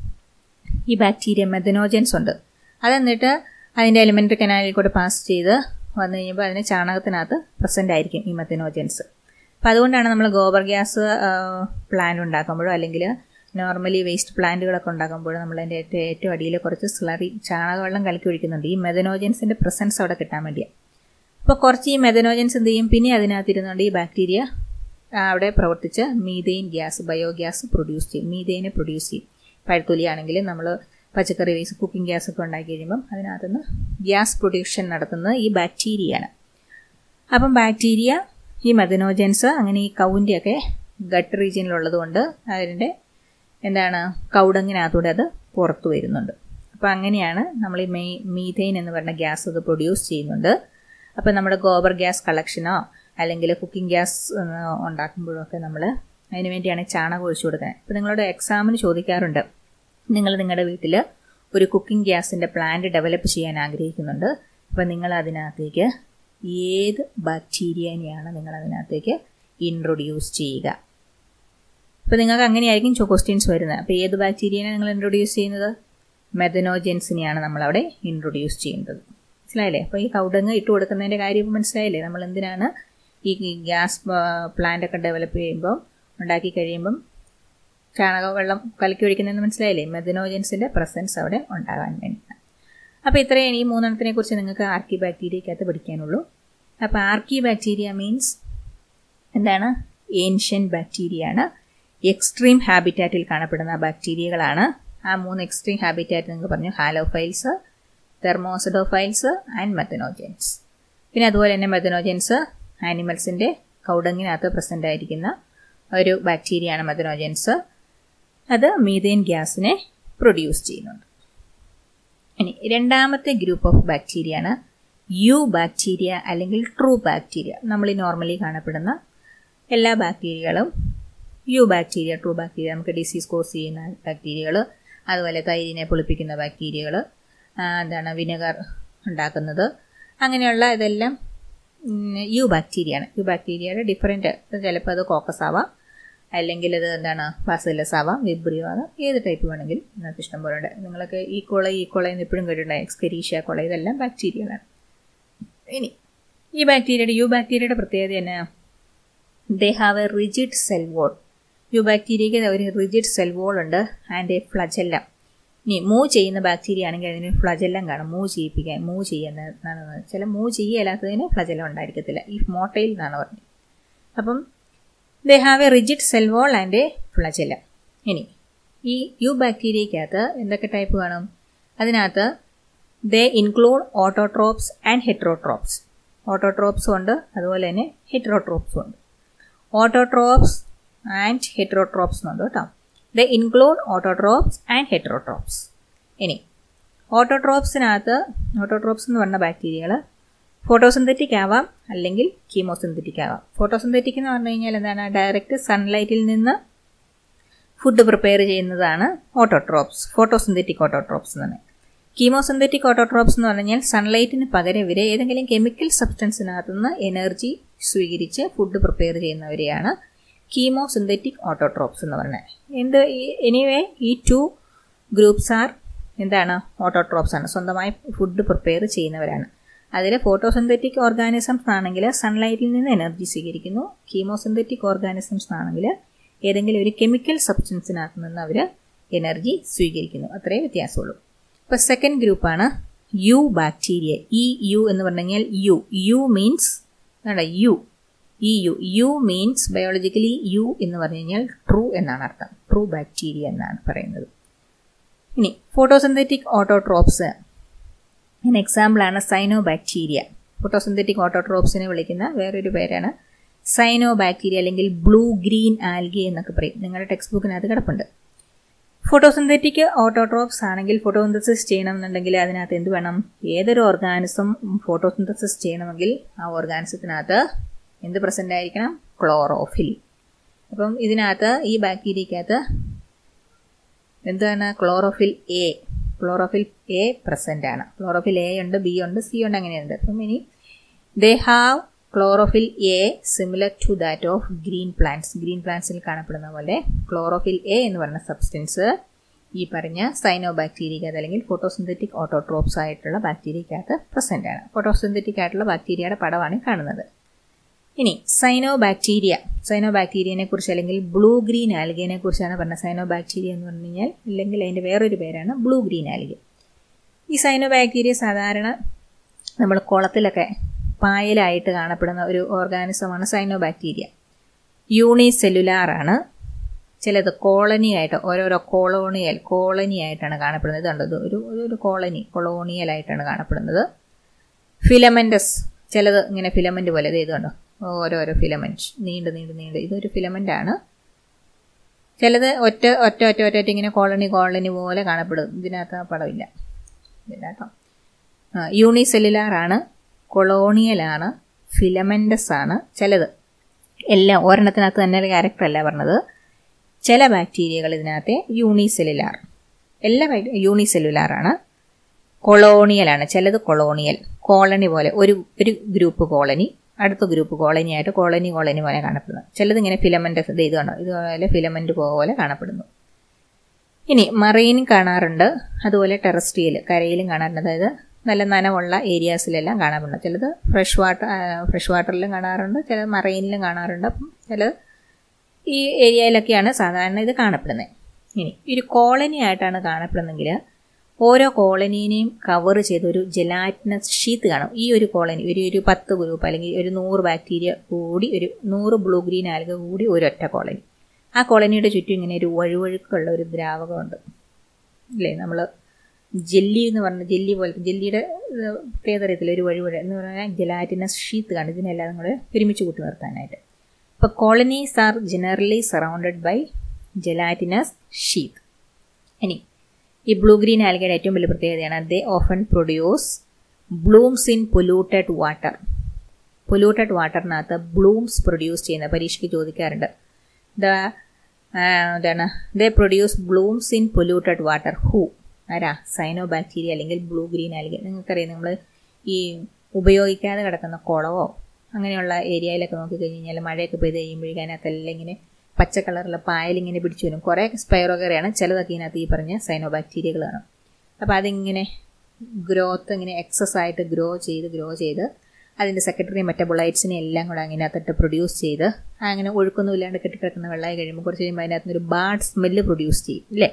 ഈ ബാക്ടീരിയ മെഥനോജൻസ് ഉണ്ട് അതെന്നിട്ട് അതിൻ്റെ എലിമെൻ്ററി കനാലിൽ കൂടെ പാസ് ചെയ്ത് വന്നു കഴിയുമ്പോൾ അതിന് ചാണകത്തിനകത്ത് പ്രസൻ്റ് ആയിരിക്കും ഈ മെഥനോജൻസ് അപ്പോൾ അതുകൊണ്ടാണ് നമ്മൾ ഗോബർ ഗ്യാസ് പ്ലാന്റ് ഉണ്ടാക്കുമ്പോഴോ അല്ലെങ്കിൽ നോർമലി വേസ്റ്റ് പ്ലാന്റുകളൊക്കെ ഉണ്ടാക്കുമ്പോഴോ നമ്മൾ അതിൻ്റെ ഏറ്റവും ഏറ്റവും അടിയിൽ കുറച്ച് സ്ലറി ചാണകവെള്ളം കലക്കി ഒഴിക്കുന്നുണ്ട് ഈ മെഥനോജൻസിൻ്റെ പ്രസൻസ് അവിടെ കിട്ടാൻ വേണ്ടിയാണ് അപ്പോൾ കുറച്ച് ഈ മെഥനോജൻസ് എന്ത് ചെയ്യും പിന്നെ അതിനകത്തിരുന്നുകൊണ്ട് ഈ ബാക്ടീരിയ അവിടെ പ്രവർത്തിച്ച് മീതെയിൻ ഗ്യാസ് ബയോഗ്യാസ് പ്രൊഡ്യൂസ് ചെയ്യും മീതെയിനെ പ്രൊഡ്യൂസ് ചെയ്യും പഴത്തൊലിയാണെങ്കിൽ നമ്മൾ പച്ചക്കറി വേസ്റ്റ് കുക്കിംഗ് ഗ്യാസ് ഒക്കെ ഉണ്ടാക്കി കഴിയുമ്പം അതിനകത്തുനിന്ന് ഗ്യാസ് പ്രൊഡ്യൂഷൻ നടത്തുന്നത് ഈ ബാക്ടീരിയയാണ് അപ്പം ബാക്ടീരിയ ഈ മെഥനോജൻസ് അങ്ങനെ ഈ കൗവിൻ്റെയൊക്കെ ഗട്ട് റീജിയനിലുള്ളത് കൊണ്ട് അതിൻ്റെ എന്താണ് കൗടങ്ങിനകത്തൂടെ അത് പുറത്തു വരുന്നുണ്ട് അപ്പോൾ അങ്ങനെയാണ് നമ്മൾ ഈ മെയ് മീഥെയിൻ എന്ന് പറയുന്ന ഗ്യാസ് അത് പ്രൊഡ്യൂസ് ചെയ്യുന്നുണ്ട് അപ്പോൾ നമ്മുടെ ഗോബർ ഗ്യാസ് കളക്ഷനോ അല്ലെങ്കിൽ കുക്കിംഗ് ഗ്യാസ് ഉണ്ടാക്കുമ്പോഴൊക്കെ നമ്മൾ അതിന് വേണ്ടിയാണ് ചാണകം ഒഴിച്ചു കൊടുക്കുന്നത് അപ്പോൾ നിങ്ങളോട് എക്സാമിന് ചോദിക്കാറുണ്ട് നിങ്ങൾ നിങ്ങളുടെ വീട്ടിൽ ഒരു കുക്കിംഗ് ഗ്യാസിൻ്റെ പ്ലാന്റ് ഡെവലപ്പ് ചെയ്യാൻ ആഗ്രഹിക്കുന്നുണ്ട് അപ്പോൾ നിങ്ങൾ അതിനകത്തേക്ക് ഏത് ബാക്ടീരിയനെയാണ് നിങ്ങൾ അതിനകത്തേക്ക് ഇൻട്രൊഡ്യൂസ് ചെയ്യുക അപ്പോൾ നിങ്ങൾക്ക് അങ്ങനെയായിരിക്കും ക്വസ്റ്റ്യൻസ് വരുന്നത് അപ്പോൾ ഏത് ബാക്ടീരിയനെ നിങ്ങൾ ഇൻട്രൊഡ്യൂസ് ചെയ്യുന്നത് മെഥനോജൻസിനെയാണ് നമ്മളവിടെ ഇൻട്രൊഡ്യൂസ് ചെയ്യുന്നത് മനസ്സിലായില്ലേ അപ്പോൾ ഈ കൗടങ്ങ് ഇട്ട് കൊടുക്കുന്നതിൻ്റെ കാര്യം മനസ്സിലായില്ലേ നമ്മൾ എന്തിനാണ് ഈ ഗ്യാസ് പ്ലാന്റ് ഒക്കെ ഡെവലപ്പ് ചെയ്യുമ്പോൾ ഉണ്ടാക്കി കഴിയുമ്പം ചാണക വെള്ളം കലക്കി ഒഴിക്കുന്നതെന്ന് മനസ്സിലായില്ലേ മെഥനോജൻസിൻ്റെ പ്രസൻസ് അവിടെ ഉണ്ടാകാൻ വേണ്ടിയാണ് അപ്പോൾ ഇത്രയും ഈ മൂന്നെണ്ണത്തിനെ കുറിച്ച് നിങ്ങൾക്ക് ആർക്കി ബാക്ടീരിയക്കകത്ത് പഠിക്കാനുള്ളൂ അപ്പോൾ ആർക്കി ബാക്ടീരിയ മീൻസ് എന്താണ് ഏൻഷ്യൻ ബാക്ടീരിയ ആണ് എക്സ്ട്രീം ഹാബിറ്റാറ്റിൽ കാണപ്പെടുന്ന ബാക്ടീരിയകളാണ് ആ മൂന്ന് എക്സ്ട്രീം ഹാബിറ്റാറ്റ് നിങ്ങൾക്ക് പറഞ്ഞു ഹാലോഫൈൽസ് തെർമോസഡോഫൈൽസ് ആൻഡ് മെത്തനോജൻസ് പിന്നെ അതുപോലെ തന്നെ മെത്തനോജൻസ് ആനിമൽസിൻ്റെ കൗടങ്ങിനകത്ത് പ്രസൻ്റ് ആയിരിക്കുന്ന ഒരു ബാക്ടീരിയയാണ് മെത്തനോജൻസ് അത് മീതേൻ ഗ്യാസിനെ പ്രൊഡ്യൂസ് ചെയ്യുന്നുണ്ട് ഇനി രണ്ടാമത്തെ ഗ്രൂപ്പ് ഓഫ് ബാക്ടീരിയ ആണ് യു ബാക്ടീരിയ അല്ലെങ്കിൽ ട്രൂ ബാക്ടീരിയ നമ്മൾ ഈ നോർമലി കാണപ്പെടുന്ന എല്ലാ ബാക്ടീരിയകളും യു ബാക്ടീരിയ ട്രൂ ബാക്ടീരിയ നമുക്ക് ഡിസീസ് കോസ് ചെയ്യുന്ന ബാക്ടീരിയകൾ അതുപോലെ തൈരിനെ പുളിപ്പിക്കുന്ന ബാക്ടീരിയകൾ എന്താണ് വിനെഗർ ഉണ്ടാക്കുന്നത് അങ്ങനെയുള്ള ഇതെല്ലാം യു ബാക്ടീരിയ ആണ് യു ബാക്ടീരിയയുടെ ഡിഫറെൻറ്റ് ചിലപ്പോൾ അത് കോക്കസ് ആവാം അല്ലെങ്കിൽ അത് എന്താണ് ബാസിലസ് ആവാം വിബ്രിയോ ആവാം ഏത് ടൈപ്പ് വേണമെങ്കിലും നിങ്ങൾക്ക് ഇഷ്ടം പോലെ ഉണ്ട് നിങ്ങളൊക്കെ ഈ കൊള ഈ കൊള എന്ന് എപ്പോഴും കേട്ടിട്ടുണ്ടായി എക്സ്കരീഷ്യ കൊള ഇതെല്ലാം ബാക്ടീരിയകളാണ് ഇനി ഈ ബാക്ടീരിയയുടെ യു ബാക്ടീരിയയുടെ പ്രത്യേകത തന്നെ they have a rigid cell wall eu ബാക്ടീരിയയ്ക്ക് ഒരു റിജിഡ് സെൽ വോൾ ഉണ്ട് ആൻഡ് എ ഫ്ലജെല്ലം ഇനി മൂവ് ചെയ്യുന്ന ബാക്ടീരിയ ആണെങ്കിൽ അതിന് ഫ്ലജെല്ലം കാണും മൂവ് ചെയ്യിപ്പിക്കാൻ മൂവ് ചെയ്യുന്ന ചില മൂവ് ചെയ്യലാത്തതിന് ഫ്ലജെല്ലം ഉണ്ടായിരിക്കത്തില്ല ഈ മോട്ടയിൽ എന്നാണ് പറഞ്ഞത് അപ്പം they have a rigid cell wall and a flagellum ഇനി ഈ യു ബാക്ടീരിയക്കകത്ത് എന്തൊക്കെ ടൈപ്പ് കാണും അതിനകത്ത് they include autotrophs and heterotrophs ഓട്ടോട്രോപ്സും ഉണ്ട് അതുപോലെ തന്നെ ഹെട്രോട്രോപ്സും ഉണ്ട് ഓട്ടോട്രോപ്സ് ആൻഡ് ഹെട്രോട്രോപ്സ് എന്നുണ്ട് കേട്ടോ the include autotrophs and heterotrophs ഇനി ഓട്ടോട്രോപ്സിനകത്ത് ഓട്ടോട്രോപ്സ് എന്ന് പറഞ്ഞ ബാക്ടീരിയകൾ ഫോട്ടോസിന്തറ്റിക് ആവാം അല്ലെങ്കിൽ കീമോസിന്തറ്റിക് ആവാം ഫോട്ടോസിന്തറ്റിക് എന്ന് പറഞ്ഞു കഴിഞ്ഞാൽ എന്താണ് ഡയറക്റ്റ് സൺലൈറ്റിൽ നിന്ന് ഫുഡ് പ്രിപ്പയർ ചെയ്യുന്നതാണ് ഓട്ടോട്രോപ്സ് ഫോട്ടോസിന്തറ്റിക് ഓട്ടോട്രോപ്സ് എന്ന് കീമോസിന്തറ്റിക് ഓട്ടോട്രോപ്സ് എന്ന് പറഞ്ഞാൽ സൺലൈറ്റിന് പകരം ഇവരെ ഏതെങ്കിലും കെമിക്കൽ സബ്സ്റ്റൻസിനകത്തു നിന്ന് എനർജി സ്വീകരിച്ച് ഫുഡ് പ്രിപ്പയർ ചെയ്യുന്നവരെയാണ് കീമോസിന്തറ്റിക് ഓട്ടോട്രോപ്സ് എന്ന് പറയുന്നത് എന്ത് എനിവേ ഈ ടു ഗ്രൂപ്പ്സ് ആർ എന്താണ് ഓട്ടോട്രോപ്സ് ആണ് സ്വന്തമായി ഫുഡ് പ്രിപ്പയർ ചെയ്യുന്നവരാണ് അതിൽ ഫോട്ടോസിന്തറ്റിക് ഓർഗാനിസംസ് ആണെങ്കിൽ സൺലൈറ്റിൽ നിന്ന് എനർജി സ്വീകരിക്കുന്നു കീമോസിന്തറ്റിക് ഓർഗാനിസംസ് ആണെങ്കിൽ ഏതെങ്കിലും ഒരു കെമിക്കൽ സബ്സ്റ്റൻസിനകത്ത് നിന്ന് അവർ എനർജി സ്വീകരിക്കുന്നു അത്രേ വ്യത്യാസമുള്ളൂ ഇപ്പോൾ സെക്കൻഡ് ഗ്രൂപ്പാണ് യു ബാക്ടീരിയ ഇ യു എന്ന് പറഞ്ഞു കഴിഞ്ഞാൽ eu eu means eu E eu eu means biologically eu എന്ന് പറഞ്ഞു കഴിഞ്ഞാൽ ട്രൂ എന്നാണ് അർത്ഥം ട്രൂ ബാക്ടീരിയ എന്നാണ് പറയുന്നത് ഇനി ഫോട്ടോസിന്തറ്റിക് ഓട്ടോട്രോപ്സ് അതിന് എക്സാമ്പിളാണ് സൈനോ ബാക്ടീരിയ ഫോട്ടോസിന്തറ്റിക് ഓട്ടോട്രോപ്സിനെ വിളിക്കുന്ന വേറൊരു പേരാണ് സൈനോ ബാക്ടീരിയ അല്ലെങ്കിൽ ബ്ലൂ ഗ്രീൻ ആൽഗി എന്നൊക്കെ പറയും നിങ്ങളുടെ ടെക്സ്റ്റ് ബുക്കിനകത്ത് കിടപ്പുണ്ട് ഫോട്ടോസിന്തറ്റിക് ഓട്ടോട്രോപ്സ് ആണെങ്കിൽ ഫോട്ടോസിന്തസിസ് ചെയ്യണമെന്നുണ്ടെങ്കിൽ അതിനകത്ത് എന്ത് വേണം ഏതൊരു ഓർഗാനിസം ഫോട്ടോസിന്തസിസ് ചെയ്യണമെങ്കിൽ ആ ഓർഗാനിസത്തിനകത്ത് എന്ത് പ്രസൻ്റ് ആയിരിക്കണം ക്ലോറോഫിൽ അപ്പം ഇതിനകത്ത് ഈ ബാക്ടീരിയക്കകത്ത് എന്താണ് chlorophyll A chlorophyll A present ആണ് ക്ലോറോഫിൽ എ ഉണ്ട് ബി ഉണ്ട് സി ഉണ്ട് അങ്ങനെയുണ്ട് അപ്പം ഇനി they have chlorophyll A similar to that of green plants green പ്ലാന്റ്സിൽ കാണപ്പെടുന്ന പോലെ ക്ലോറോഫിൽ എ എന്ന് പറയുന്ന സബ്സ്റ്റൻസ് ഈ പറഞ്ഞ സൈനോ ബാക്ടീരിയക്കകത്ത് അല്ലെങ്കിൽ ഫോട്ടോസിന്തറ്റിക് ഓട്ടോട്രോപ്സ് ആയിട്ടുള്ള ബാക്ടീരിയക്കകത്ത് പ്രസൻ്റ് ആണ് ഫോട്ടോസിന്തറ്റിക് ആയിട്ടുള്ള ബാക്ടീരിയയുടെ പടമാണ് കാണുന്നത് ഇനി സൈനോ ബാക്ടീരിയ സൈനോ ബാക്ടീരിയനെ കുറിച്ച് അല്ലെങ്കിൽ ബ്ലൂ ഗ്രീൻ ആൽഗിനെ കുറിച്ചാണ് പറഞ്ഞത് സൈനോ ബാക്ടീരിയ എന്ന് പറഞ്ഞു കഴിഞ്ഞാൽ അല്ലെങ്കിൽ അതിൻ്റെ വേറൊരു പേരാണ് ബ്ലൂ ഗ്രീൻ ആൽഗി ഈ സൈനോ ബാക്ടീരിയ സാധാരണ നമ്മൾ കുളത്തിലൊക്കെ പായലായിട്ട് കാണപ്പെടുന്ന ഒരു ഓർഗാനിസമാണ് സൈനോ ബാക്ടീരിയ യൂണി സെല്ലുലാർ ആണ് ചിലത് കോളനി ആയിട്ട് ഓരോരോ കോളോണിയൽ കോളനി ആയിട്ടാണ് കാണപ്പെടുന്നത് ഇതുണ്ട് ഒരു ഒരു കോളനി കൊളോണിയൽ ആയിട്ടാണ് കാണപ്പെടുന്നത് ഫിലമെൻറ്റസ് ചിലത് ഇങ്ങനെ ഫിലമെൻ്റ് പോലെ ഇത് ഇതുണ്ടോ ഓരോരോ ഫിലമെൻറ്റ് നീണ്ട് നീണ്ട് നീണ്ട് ഇതൊരു ഫിലമെൻ്റ് ആണ് ചിലത് ഒറ്റ ഒറ്റ ഒറ്റ ഒറ്റ ഒറ്റ ഇങ്ങനെ കോളനി കോളനി പോലെ കാണപ്പെടും ഇതിനകത്ത് ആ പടമില്ല ഇതിനകത്തോ യൂണിസെല്ലുലാർ ആണ് കൊളോണിയൽ ആണ് ഫിലമെൻറ്റസ് ആണ് ചിലത് എല്ലാം ഒരെണ്ണത്തിനകത്ത് തന്നെ ഒരു ക്യാരക്ടർ അല്ല പറഞ്ഞത് ചില ബാക്ടീരിയകൾ ഇതിനകത്തെ യൂണിസെല്ലുലാർ എല്ലാ യൂണിസെല്ലുലാർ ആണ് കൊളോണിയൽ ആണ് ചിലത് കൊളോണിയൽ കോളനി പോലെ ഒരു ഒരു ഗ്രൂപ്പ് കോളനി അടുത്ത ഗ്രൂപ്പ് കോളനി ആയിട്ട് കോളനി കോളനി പോലെ കാണപ്പെടുന്നു ചിലത് ഇങ്ങനെ ഫിലമെന്റ് ഇത് ഇത് കണ്ടോ ഇതുപോലെ ഫിലമെന്റ് പോലെ കാണപ്പെടുന്നു ഇനി മറൈനും കാണാറുണ്ട് അതുപോലെ ടെറസ്ട്രിയൽ കരയിലും കാണാറുണ്ട് അതായത് നല്ല നനവുള്ള ഏരിയാസിലെല്ലാം കാണപ്പെടുന്നു ചിലത് ഫ്രഷ് വാട്ടർ ഫ്രഷ് വാട്ടറിലും കാണാറുണ്ട് ചിലത് മറൈനിലും കാണാറുണ്ട് അപ്പം ചിലത് ഈ ഏരിയയിലൊക്കെയാണ് സാധാരണ ഇത് കാണപ്പെടുന്നത് ഇനി ഒരു കോളനി ആയിട്ടാണ് കാണപ്പെടുന്നതെങ്കിൽ ഓരോ കോളനീനെയും കവർ ചെയ്ത ഒരു ജെലാറ്റിനസ് ഷീത്ത് കാണും ഈ ഒരു കോളനി ഒരു ഒരു പത്ത് ഗ്രൂപ്പ് അല്ലെങ്കിൽ ഒരു നൂറ് ബാക്ടീരിയ കൂടി ഒരു നൂറ് ബ്ലൂ ഗ്രീൻ ആൽഗ കൂടി ഒരൊറ്റ കോളനി ആ കോളനിയുടെ ചുറ്റും ഇങ്ങനെ ഒരു വഴുവഴുക്കുള്ള ഒരു ദ്രാവകമുണ്ട് അല്ലേ നമ്മൾ ജെല്ലി എന്ന് പറഞ്ഞ ജെല്ലി പോലത്തെ ജെല്ലിയുടെ പ്രത്യേകത അറിയത്തില്ല ഒരു വഴുവഴ എന്ന് പറഞ്ഞാൽ ജെലാറ്റിനസ് ഷീത്ത് കാണും ഇതിനെല്ലാം നമ്മൾ ഒരുമിച്ച് കൂട്ടി നിർത്താനായിട്ട് അപ്പോൾ colonies are generally surrounded by gelatinous sheath ഇനി ഈ ബ്ലൂ ഗ്രീൻ ആൽഗയുടെ ഏറ്റവും വലിയ പ്രത്യേകതയാണ് they often produce blooms in polluted water polluted വാട്ടറിനകത്ത് ബ്ലൂംസ് പ്രൊഡ്യൂസ് ചെയ്യുന്ന പരീക്ഷയ്ക്ക് ചോദിക്കാറുണ്ട് ദ എന്താണ് they produce blooms in polluted water who ആരാ സൈനോ ബാക്ടീരിയ അല്ലെങ്കിൽ ബ്ലൂ ഗ്രീൻ ആൽഗ നിങ്ങൾക്കറിയാം നമ്മൾ ഈ ഉപയോഗിക്കാതെ കിടക്കുന്ന കുളവോ അങ്ങനെയുള്ള ഏരിയയിലൊക്കെ നോക്കിക്കഴിഞ്ഞ് കഴിഞ്ഞാൽ മഴയൊക്കെ പെയ്ത് കഴിയുമ്പോഴേക്കും അതിനകത്തെല്ലാം ഇങ്ങനെ പച്ച കളറിലെ പായലിങ്ങനെ പിടിച്ചു വരും കുറേ സ്പൈറോകറയാണ് ചിലതൊക്കെ ഇതിനകത്ത് ഈ പറഞ്ഞ സൈനോ ബാക്ടീരിയകളാണ് അപ്പോൾ അതിങ്ങനെ ഗ്രോത്ത് ഇങ്ങനെ എക്സസ് ആയിട്ട് ഗ്രോ ചെയ്ത് ഗ്രോ ചെയ്ത് അതിൻ്റെ സെക്രട്ടറി മെറ്റബോളൈറ്റ്സിനെ എല്ലാം കൂടെ അതിനകത്തിട്ട് പ്രൊഡ്യൂസ് ചെയ്ത് അങ്ങനെ ഒഴുക്കൊന്നും ഇല്ലാണ്ട് കെട്ടിക്കിടക്കുന്ന വെള്ളമായി കഴിയുമ്പോൾ കുറച്ച് കഴിയുമ്പോൾ അതിനകത്ത് ഒരു ബാഡ് സ്മെല്ല് പ്രൊഡ്യൂസ് ചെയ്യും അല്ലേ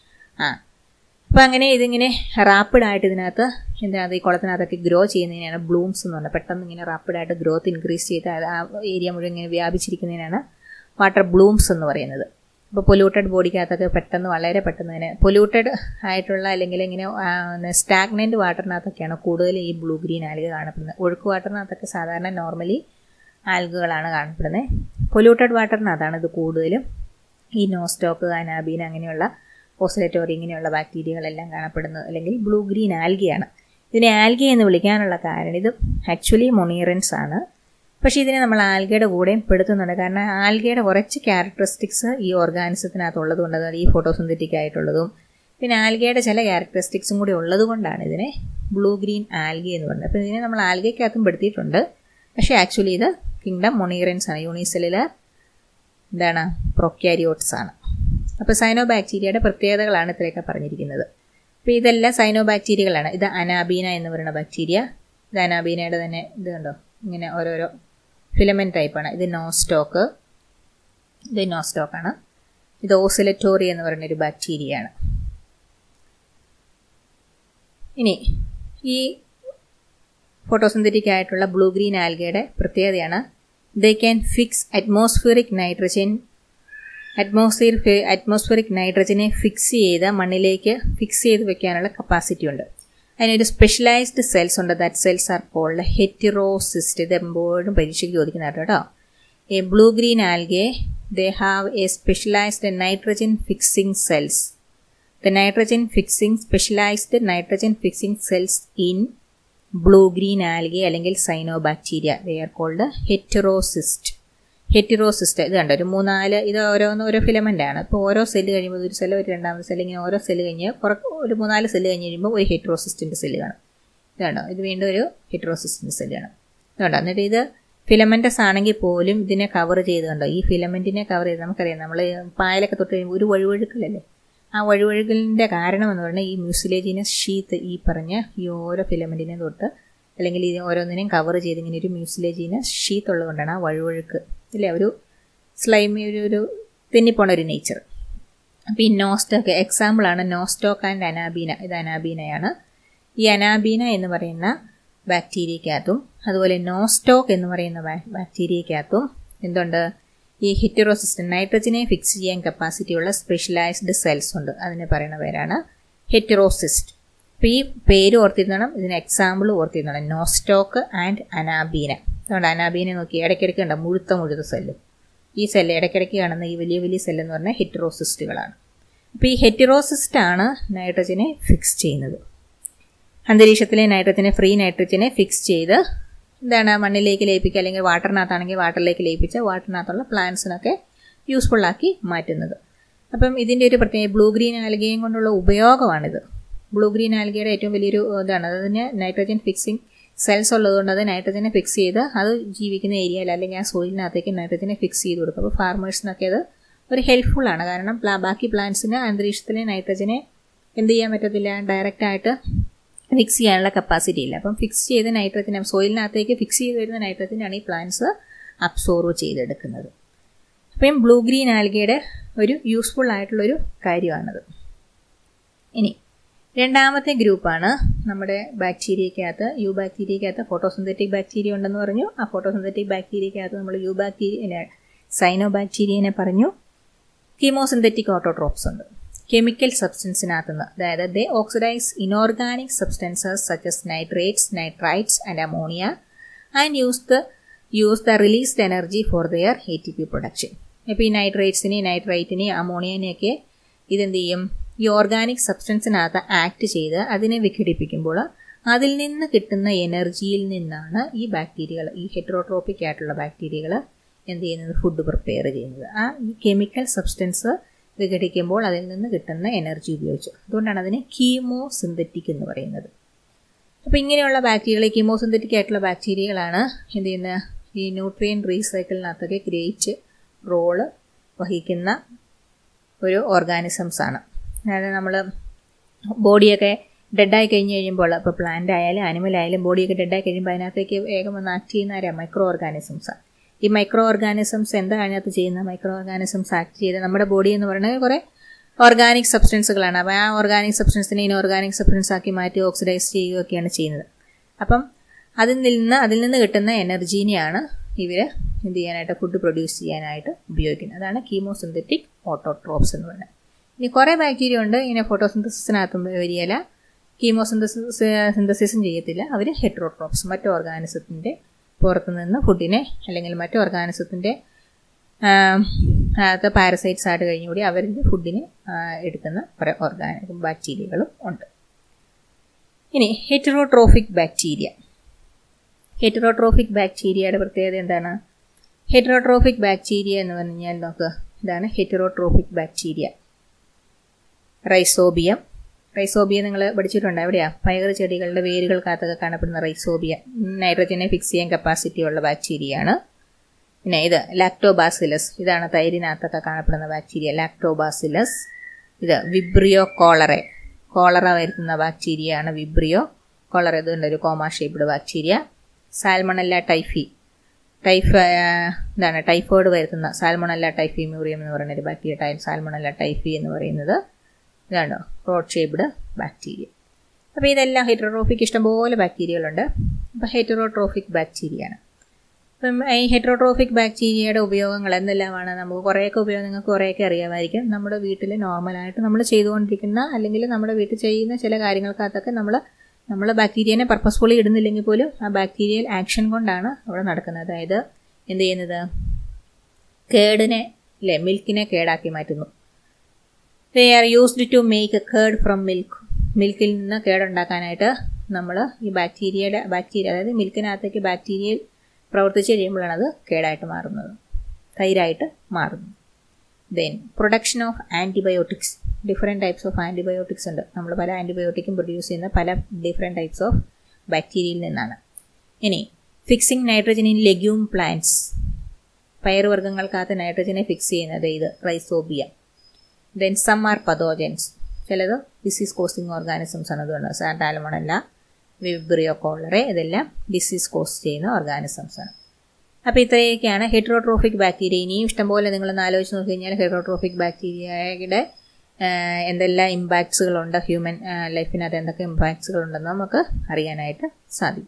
ആ അപ്പോൾ അങ്ങനെ ഇതിങ്ങനെ റാപ്പിഡായിട്ട് ഇതിനകത്ത് ഇതിനകത്ത് ഈ കുളത്തിനകത്തൊക്കെ ഗ്രോ ചെയ്യുന്നതിനാണ് ബ്ലൂംസ് എന്ന് പറഞ്ഞാൽ പെട്ടെന്ന് ഇങ്ങനെ റാപ്പിഡായിട്ട് ഗ്രോത്ത് ഇൻക്രീസ് ചെയ്ത് ആ ഏരിയ മുഴുവൻ ഇങ്ങനെ വ്യാപിച്ചിരിക്കുന്നതിനാണ് വാട്ടർ ബ്ലൂംസ് എന്ന് പറയുന്നത് ഇപ്പോൾ പൊല്യൂട്ടഡ് ബോഡിക്കകത്തൊക്കെ പെട്ടെന്ന് വളരെ പെട്ടെന്ന് തന്നെ പൊല്യൂട്ടഡ് ആയിട്ടുള്ള അല്ലെങ്കിൽ ഇങ്ങനെ സ്റ്റാഗ്നൻറ്റ് വാട്ടറിനകത്തൊക്കെയാണ് കൂടുതൽ ഈ ബ്ലൂ ഗ്രീൻ ആൽഗ കാണപ്പെടുന്നത് ഒഴുക്ക് വാട്ടറിനകത്തൊക്കെ സാധാരണ നോർമലി ആൽഗകളാണ് കാണപ്പെടുന്നത് പൊല്യൂട്ടഡ് വാട്ടറിനകത്താണ് ഇത് കൂടുതലും ഈ നോസ്റ്റോക്ക് അനാബീൻ അങ്ങനെയുള്ള ഓസിലേറ്റോറി ഇങ്ങനെയുള്ള ബാക്ടീരിയകളെല്ലാം കാണപ്പെടുന്നത് അല്ലെങ്കിൽ ബ്ലൂ ഗ്രീൻ ആൽഗയാണ് ഇതിനെ ആൽഗ എന്ന് വിളിക്കാനുള്ള കാരണം ഇത് ആക്ച്വലി മൊണീറൻസ് ആണ് പക്ഷേ ഇതിനെ നമ്മൾ ആൽഗയുടെ കൂടെയും പെടുത്തുന്നുണ്ട് കാരണം ആൽഗയുടെ കുറച്ച് ക്യാരക്ടറിസ്റ്റിക്സ് ഈ ഓർഗാനിസത്തിനകത്ത് കൊണ്ട് അതായത് ഈ ഫോട്ടോസിന്തറ്റിക് ആയിട്ടുള്ളതും പിന്നെ ആൽഗയുടെ ചില ക്യാരക്ടറിസ്റ്റിക്സും കൂടി ഉള്ളത് കൊണ്ടാണ് ഇതിനെ ബ്ലൂ ഗ്രീൻ ആൽഗ എന്ന് പറയുന്നത് അപ്പോൾ ഇതിനെ നമ്മൾ ആൽഗയ്ക്കകത്തും പെടുത്തിയിട്ടുണ്ട് പക്ഷേ ആക്ച്വലി ഇത് കിങ്ഡം മൊണീറൻസ് ആണ് യൂണിസെല്ലുലർ എന്താണ് പ്രൊക്യാരിയോട്സ് ആണ് അപ്പോൾ സൈനോ ബാക്ടീരിയയുടെ പ്രത്യേകതകളാണ് ഇത്രയൊക്കെ പറഞ്ഞിരിക്കുന്നത് അപ്പോൾ ഇതെല്ലാം സൈനോ ബാക്ടീരിയകളാണ് ഇത് അനാബീന എന്ന് പറയുന്ന ബാക്ടീരിയ ഇത് അനാബീനയുടെ തന്നെ ഇത് കണ്ടോ ഇങ്ങനെ ഓരോരോ ഫിലമെൻറ്റ് ടൈപ്പാണ് ഇത് നോസ്റ്റോക്ക് ഇത് നോസ്റ്റോക്കാണ് ഇത് ഓസിലറ്റോറി എന്ന് പറയുന്ന ഒരു ബാക്ടീരിയയാണ് ഇനി ഈ ഫോട്ടോസിന്തറ്റിക് ആയിട്ടുള്ള ബ്ലൂ ഗ്രീൻ ആൽഗയുടെ പ്രത്യേകതയാണ് they can fix atmospheric nitrogen atmosphere atmospheric നൈട്രജനെ ഫിക്സ് ചെയ്ത് മണ്ണിലേക്ക് ഫിക്സ് ചെയ്ത് വെക്കാനുള്ള കപ്പാസിറ്റി ഉണ്ട് അതിനൊരു സ്പെഷ്യലൈസ്ഡ് സെൽസ് ഉണ്ട് that cells are called heterocyst ഇത് എപ്പോഴും പരീക്ഷയ്ക്ക് ചോദിക്കുന്നതാണ് കേട്ടോ a blue green algae they have a specialised nitrogen fixing cells the nitrogen fixing specialised nitrogen fixing cells in blue green algae അല്ലെങ്കിൽ cyanobacteria they are called heterocyst heterocyst ഇത് കണ്ടോ ഒരു മൂന്നാല് ഇത് ഓരോന്ന് ഓരോ ഫിലമെൻ്റ് ആണ് ഇപ്പോൾ ഓരോ സെല്ല് കഴിയുമ്പോൾ ഒരു സെല്ല് ഒരു രണ്ടാമത്തെ സെല്ല് ഇങ്ങനെ ഓരോ സെല്ല് കഴിഞ്ഞ് പുറത്ത് ഒരു മൂന്നാല് സെല്ല് കഴിഞ്ഞ് കഴിയുമ്പോൾ ഒരു ഹെറ്റിറോസിസ്റ്റിൻ്റെ സെല്ല് കാണും ഇത് കണ്ടോ ഇത് വീണ്ടും ഒരു ഹെറ്റിറോസിസ്റ്റിൻ്റെ സെല്ല് കാണും ഇത് കണ്ടോ എന്നിട്ട് ഇത് ഫിലമെൻറ്റസ് ആണെങ്കിൽ പോലും ഇതിനെ കവർ ചെയ്ത് കണ്ടോ ഈ ഫിലമെൻറ്റിനെ കവർ ചെയ്ത് നമുക്കറിയാം നമ്മൾ പായലൊക്കെ തൊട്ട് കഴിയുമ്പോൾ ഒരു വഴുവഴുക്കലല്ലേ ആ വഴുവഴുകലിൻ്റെ കാരണം എന്ന് പറഞ്ഞാൽ ഈ മ്യൂസിലേജിനസ് ഷീത്ത് ഈ പറഞ്ഞ ഈ ഓരോ ഫിലമെൻറ്റിനെ തൊട്ട് അല്ലെങ്കിൽ ഇത് ഓരോന്നിനെയും കവർ ചെയ്ത് ഇങ്ങനെ ഒരു മ്യൂസിലേജിനസ് ഷീത്ത് ഉള്ളതുകൊണ്ടാണ് ആ വഴുവഴുക്ക് ഇല്ലേ ഒരു സ്ലൈമി ഒരു ഒരു തെന്നിപ്പോണ ഒരു നേച്ചർ അപ്പോൾ ഈ നോസ്റ്റോക്ക് എക്സാമ്പിളാണ് നോസ്റ്റോക്ക് ആൻഡ് അനാബീന ഇത് അനാബീനയാണ് ഈ അനാബീന എന്ന് പറയുന്ന ബാക്ടീരിയക്കകത്തും അതുപോലെ നോസ്റ്റോക്ക് എന്ന് പറയുന്ന ബാക്ടീരിയക്കകത്തും എന്തുണ്ട് ഈ ഹെറ്റിറോസിസ്റ്റൻ നൈട്രജനെ ഫിക്സ് ചെയ്യാൻ കപ്പാസിറ്റി ഉള്ള സ്പെഷ്യലൈസ്ഡ് സെൽസ് ഉണ്ട് അതിന് പറയുന്ന പേരാണ് ഹെറ്റിറോസിസ്റ്റ് അപ്പോൾ ഈ പേര് ഓർത്തിരുന്നണം ഇതിന് എക്സാമ്പിൾ ഓർത്തിരുന്നണം നോസ്റ്റോക്ക് ആൻഡ് അനാബീന അതുകൊണ്ട് അനാബീനെ നോക്കി ഇടയ്ക്കിടയ്ക്ക് ഉണ്ടോ മുഴുത്ത മുഴുത്ത സെല്ല് ഈ സെല്ല് ഇടയ്ക്കിടയ്ക്ക് കാണുന്ന ഈ വലിയ വലിയ സെല്ല് എന്ന് പറഞ്ഞാൽ ഹെറ്ററോസിസ്റ്റുകളാണ് അപ്പോൾ ഈ ഹെറ്ററോസിസ്റ്റ് ആണ് നൈട്രജനെ ഫിക്സ് ചെയ്യുന്നത് അന്തരീക്ഷത്തിലെ നൈട്രജനെ ഫ്രീ നൈട്രജനെ ഫിക്സ് ചെയ്ത് എന്താണ് മണ്ണിലേക്ക് ലയിപ്പിക്കുക അല്ലെങ്കിൽ വാട്ടറിനകത്താണെങ്കിൽ വാട്ടറിലേക്ക് ലയിപ്പിച്ച് വാട്ടറിനകത്തുള്ള പ്ലാന്റ്സിനൊക്കെ യൂസ്ഫുള്ളാക്കി മാറ്റുന്നത് അപ്പം ഇതിൻ്റെ ഒരു പ്രത്യേക ബ്ലൂ ഗ്രീൻ ആൽഗയും കൊണ്ടുള്ള ഉപയോഗമാണിത് ബ്ലൂ ഗ്രീൻ ആൽഗയുടെ ഏറ്റവും വലിയൊരു ഇതാണ് അതിന് നൈട്രജൻ ഫിക്സിങ് സെൽസ് ഉള്ളതുകൊണ്ട് അത് നൈട്രജനെ ഫിക്സ് ചെയ്ത് അത് ജീവിക്കുന്ന ഏരിയയിൽ അല്ലെങ്കിൽ ആ സോയിലിനകത്തേക്ക് നൈട്രജനെ ഫിക്സ് ചെയ്ത് കൊടുക്കും അപ്പോൾ ഫാർമേഴ്സിനൊക്കെ അത് ഒരു ഹെൽപ്ഫുൾ ആണ് കാരണം ബാക്കി പ്ലാന്റ്സിന് അന്തരീക്ഷത്തിലെ നൈട്രജനെ എന്ത് ചെയ്യാൻ പറ്റത്തില്ല ഡയറക്റ്റ് ആയിട്ട് ഫിക്സ് ചെയ്യാനുള്ള കപ്പാസിറ്റി ഇല്ല അപ്പം ഫിക്സ് ചെയ്ത നൈട്രജൻ സോയിലിനകത്തേക്ക് ഫിക്സ് ചെയ്ത് വരുന്ന നൈട്രജനാണ് ഈ പ്ലാന്റ്സ് അബ്സോർവ് ചെയ്തെടുക്കുന്നത് അപ്പം ബ്ലൂ ഗ്രീൻ ആൽഗയുടെ ഒരു യൂസ്ഫുൾ ആയിട്ടുള്ളൊരു കാര്യമാണത് ഇനി രണ്ടാമത്തെ ഗ്രൂപ്പാണ് നമ്മുടെ ബാക്ടീരിയക്കകത്ത് യു ബാക്ടീരിയക്കകത്ത് ഫോട്ടോസിന്തറ്റിക് ബാക്ടീരിയ ഉണ്ടെന്ന് പറഞ്ഞു ആ ഫോട്ടോസിന്തറ്റിക് ബാക്ടീരിയക്കകത്ത് നമ്മൾ യു ബാക്ടീരിയ സൈനോ ബാക്ടീരിയനെ പറഞ്ഞു കീമോസിന്തറ്റിക് ഓട്ടോട്രോപ്സ് ഉണ്ട് കെമിക്കൽ സബ്സ്റ്റൻസിനകത്തുനിന്ന് അതായത് they oxidise inorganic substances such as nitrates nitrites and ammonia and use the use the released energy for their A T P production ഇപ്പോൾ ഈ നൈട്രേറ്റ്സിനെയും നൈട്രൈറ്റിനെയും അമോണിയനെയൊക്കെ ഇതെന്ത് ചെയ്യും ഈ ഓർഗാനിക് സബ്സ്റ്റൻസിനകത്ത് ആക്ട് ചെയ്ത് അതിനെ വിഘടിപ്പിക്കുമ്പോൾ അതിൽ നിന്ന് കിട്ടുന്ന എനർജിയിൽ നിന്നാണ് ഈ ബാക്ടീരിയകൾ ഈ ഹെറ്ററോട്രോപ്പിക് ആയിട്ടുള്ള ബാക്ടീരിയകൾ എന്ത് ചെയ്യുന്നത് ഫുഡ് പ്രിപ്പയർ ചെയ്യുന്നത് ആ ഈ കെമിക്കൽ സബ്സ്റ്റൻസ് വിഘടിക്കുമ്പോൾ അതിൽ നിന്ന് കിട്ടുന്ന എനർജി ഉപയോഗിച്ച് അതുകൊണ്ടാണ് അതിനെ കീമോ സിന്തറ്റിക് എന്ന് പറയുന്നത് അപ്പോൾ ഇങ്ങനെയുള്ള ബാക്ടീരിയകൾ കീമോ സിന്തറ്റിക് ആയിട്ടുള്ള ബാക്ടീരിയകളാണ് എന്ത് ചെയ്യുന്ന ഈ ന്യൂട്രിയൻ റീസൈക്കിളിനകത്തൊക്കെ ഗ്രേറ്റ് റോള് വഹിക്കുന്ന ഒരു ഓർഗാനിസംസ് ആണ് അതായത് നമ്മൾ ബോഡിയൊക്കെ ഡെഡായി കഴിഞ്ഞ് കഴിയുമ്പോൾ ഇപ്പോൾ പ്ലാന്റ് ആയാലും ആനിമൽ ആയാലും ബോഡിയൊക്കെ ഡെഡായി കഴിയുമ്പോൾ അതിനകത്തേക്ക് വേഗം വന്ന് ആക്ട് ചെയ്യുന്ന ആരാ മൈക്രോ ഓർഗാനിസംസാണ് ഈ മൈക്രോ ഓർഗാനിസംസ് എന്താ അതിനകത്ത് ചെയ്യുന്ന മൈക്രോ ഓർഗാനിസംസ് ആക്ട് ചെയ്ത് നമ്മുടെ ബോഡി എന്ന് പറയുന്നത് കുറേ ഓർഗാനിക് സബ്സ്റ്റൻസുകളാണ് അപ്പോൾ ആ ഓർഗാനിക് സബ്സ്റ്റൻസിനെ ഇനോർഗാനിക് സബ്സ്റ്റൻസ് ആക്കി മാറ്റി ഓക്സിഡൈസ് ചെയ്യുകയൊക്കെയാണ് ചെയ്യുന്നത് അപ്പം അതിൽ നിന്ന് അതിൽ നിന്ന് കിട്ടുന്ന എനർജീനെയാണ് ഇവർ എന്ത് ചെയ്യാനായിട്ട് ഫുഡ് പ്രൊഡ്യൂസ് ചെയ്യാനായിട്ട് ഉപയോഗിക്കുന്നത് അതാണ് കീമോസിന്തറ്റിക് ഓട്ടോട്രോപ്സ് എന്ന് പറയുന്നത് ഇനി കുറേ ബാക്ടീരിയ ഉണ്ട് ഇങ്ങനെ ഫോട്ടോസിന്തസിനകത്തും വരികയില്ല കീമോസിന്തസിസ് സിന്തസിസും ചെയ്യത്തില്ല അവർ ഹെട്രോട്രോപ്സ് മറ്റു ഓർഗാനിസത്തിൻ്റെ പുറത്തു നിന്ന് ഫുഡിനെ അല്ലെങ്കിൽ മറ്റു ഓർഗാനിസത്തിൻ്റെ അകത്ത് പാരസൈറ്റ്സ് ആയിട്ട് കഴിഞ്ഞുകൂടി അവരുടെ ഫുഡിനെ എടുക്കുന്ന കുറേ ഓർഗാനിക് ബാക്ടീരിയകളും ഉണ്ട് ഇനി ഹെറ്ററോട്രോഫിക് ബാക്ടീരിയ ഹെറ്ററോട്രോഫിക് ബാക്ടീരിയയുടെ പ്രത്യേകത എന്താണ് ഹെറ്ററോട്രോഫിക് ബാക്ടീരിയ എന്ന് പറഞ്ഞാൽ നോക്ക് ഇതാണ് ഹെറ്ററോട്രോഫിക് ബാക്ടീരിയ റൈസോബിയം റൈസോബിയ നിങ്ങൾ പഠിച്ചിട്ടുണ്ട് എവിടെയാ പയർ ചെടികളുടെ വേരുകൾക്കകത്തൊക്കെ കാണപ്പെടുന്ന റൈസോബിയ നൈട്രജനെ ഫിക്സ് ചെയ്യാൻ കപ്പാസിറ്റി ഉള്ള ബാക്ടീരിയയാണ് പിന്നെ ഇത് ലാക്ടോബാസിലസ് ഇതാണ് തൈരിനകത്തൊക്കെ കാണപ്പെടുന്ന ബാക്ടീരിയ ലാക്ടോബാസിലസ് ഇത് വിബ്രിയോ കോളറെ കോളറ വരുത്തുന്ന ബാക്ടീരിയയാണ് വിബ്രിയോ കോളറ ഇതുണ്ട് ഒരു comma shaped bacteria salmonella typhi ടൈഫ എന്താണ് ടൈഫോയിഡ് വരുത്തുന്ന സാൽമണല്ല ടൈഫി മ്യൂറിയം എന്ന് പറയുന്ന ഒരു ബാക്ടീരിയ ടൈ സാൽമണല്ല ടൈഫി എന്ന് പറയുന്നത് ഇതാണ് റോഡ് ഷേപ്ഡ് ബാക്ടീരിയ അപ്പോൾ ഇതെല്ലാം ഹെറ്ററോട്രോഫിക് ഇഷ്ടംപോലെ ബാക്ടീരിയകളുണ്ട് അപ്പോൾ ഹെറ്ററോട്രോഫിക് ബാക്ടീരിയ ആണ് അപ്പം ഈ ഹെറ്ററോട്രോഫിക് ബാക്ടീരിയയുടെ ഉപയോഗങ്ങൾ എന്തെല്ലാമാണ് നമുക്ക് കുറേയൊക്കെ ഉപയോഗം നിങ്ങൾക്ക് കുറേയൊക്കെ അറിയാമായിരിക്കും നമ്മുടെ വീട്ടിൽ നോർമലായിട്ട് നമ്മൾ ചെയ്തുകൊണ്ടിരിക്കുന്ന അല്ലെങ്കിൽ നമ്മുടെ വീട്ടിൽ ചെയ്യുന്ന ചില കാര്യങ്ങൾക്കകത്തൊക്കെ നമ്മൾ നമ്മൾ ബാക്ടീരിയനെ പർപ്പസ്ഫുള്ളി ഇടുന്നില്ലെങ്കിൽ പോലും ആ ബാക്ടീരിയൽ ആക്ഷൻ കൊണ്ടാണ് അവിടെ നടക്കുന്നത് അതായത് എന്ത് ചെയ്യുന്നത് കേടിനെ അല്ലേ മിൽക്കിനെ കേടാക്കി മാറ്റുന്നു they are used to make a curd from milk മിൽക്കിൽ നിന്ന് കേടുണ്ടാക്കാനായിട്ട് നമ്മൾ ഈ ബാക്ടീരിയയുടെ ബാക്ടീരിയ അതായത് മിൽക്കിനകത്തേക്ക് ബാക്ടീരിയയിൽ പ്രവർത്തിച്ച് കഴിയുമ്പോഴാണ് അത് കേടായിട്ട് മാറുന്നത് തൈരായിട്ട് മാറുന്നു then production of antibiotics different types of antibiotics ഉണ്ട് നമ്മൾ പല ആൻറ്റിബയോട്ടിക്കും പ്രൊഡ്യൂസ് ചെയ്യുന്ന പല ഡിഫറെൻറ്റ് ടൈപ്സ് ഓഫ് ബാക്ടീരിയയിൽ നിന്നാണ് ഇനി fixing nitrogen in legume plants പയറുവർഗ്ഗങ്ങൾക്കകത്ത് നൈട്രജനെ ഫിക്സ് ചെയ്യുന്നത് ഇത് rhizobia then some are pathogens ചിലത് ഡിസീസ് കോസിങ് ഓർഗാനിസംസ് ആണ് അതുകൊണ്ട് സാൻറ്റാലമണല്ല വിബ്രിയോ കോളറെ ഇതെല്ലാം ഡിസീസ് കോസ് ചെയ്യുന്ന ഓർഗാനിസംസ് ആണ് അപ്പോൾ ഇത്രയൊക്കെയാണ് ഹെറ്ററോട്രോഫിക് ബാക്ടീരിയ ഇനിയും ഇഷ്ടംപോലെ നിങ്ങളൊന്ന് ആലോചിച്ച് നോക്കി കഴിഞ്ഞാൽ ഹെറ്ററോട്രോഫിക് ബാക്ടീരിയയുടെ എന്തെല്ലാം ഇമ്പാക്ട്സുകളുണ്ട് ഹ്യൂമൻ ലൈഫിനകത്ത് എന്തൊക്കെ ഇമ്പാക്ട്സുകളുണ്ടെന്ന് നമുക്ക് അറിയാനായിട്ട് സാധിക്കും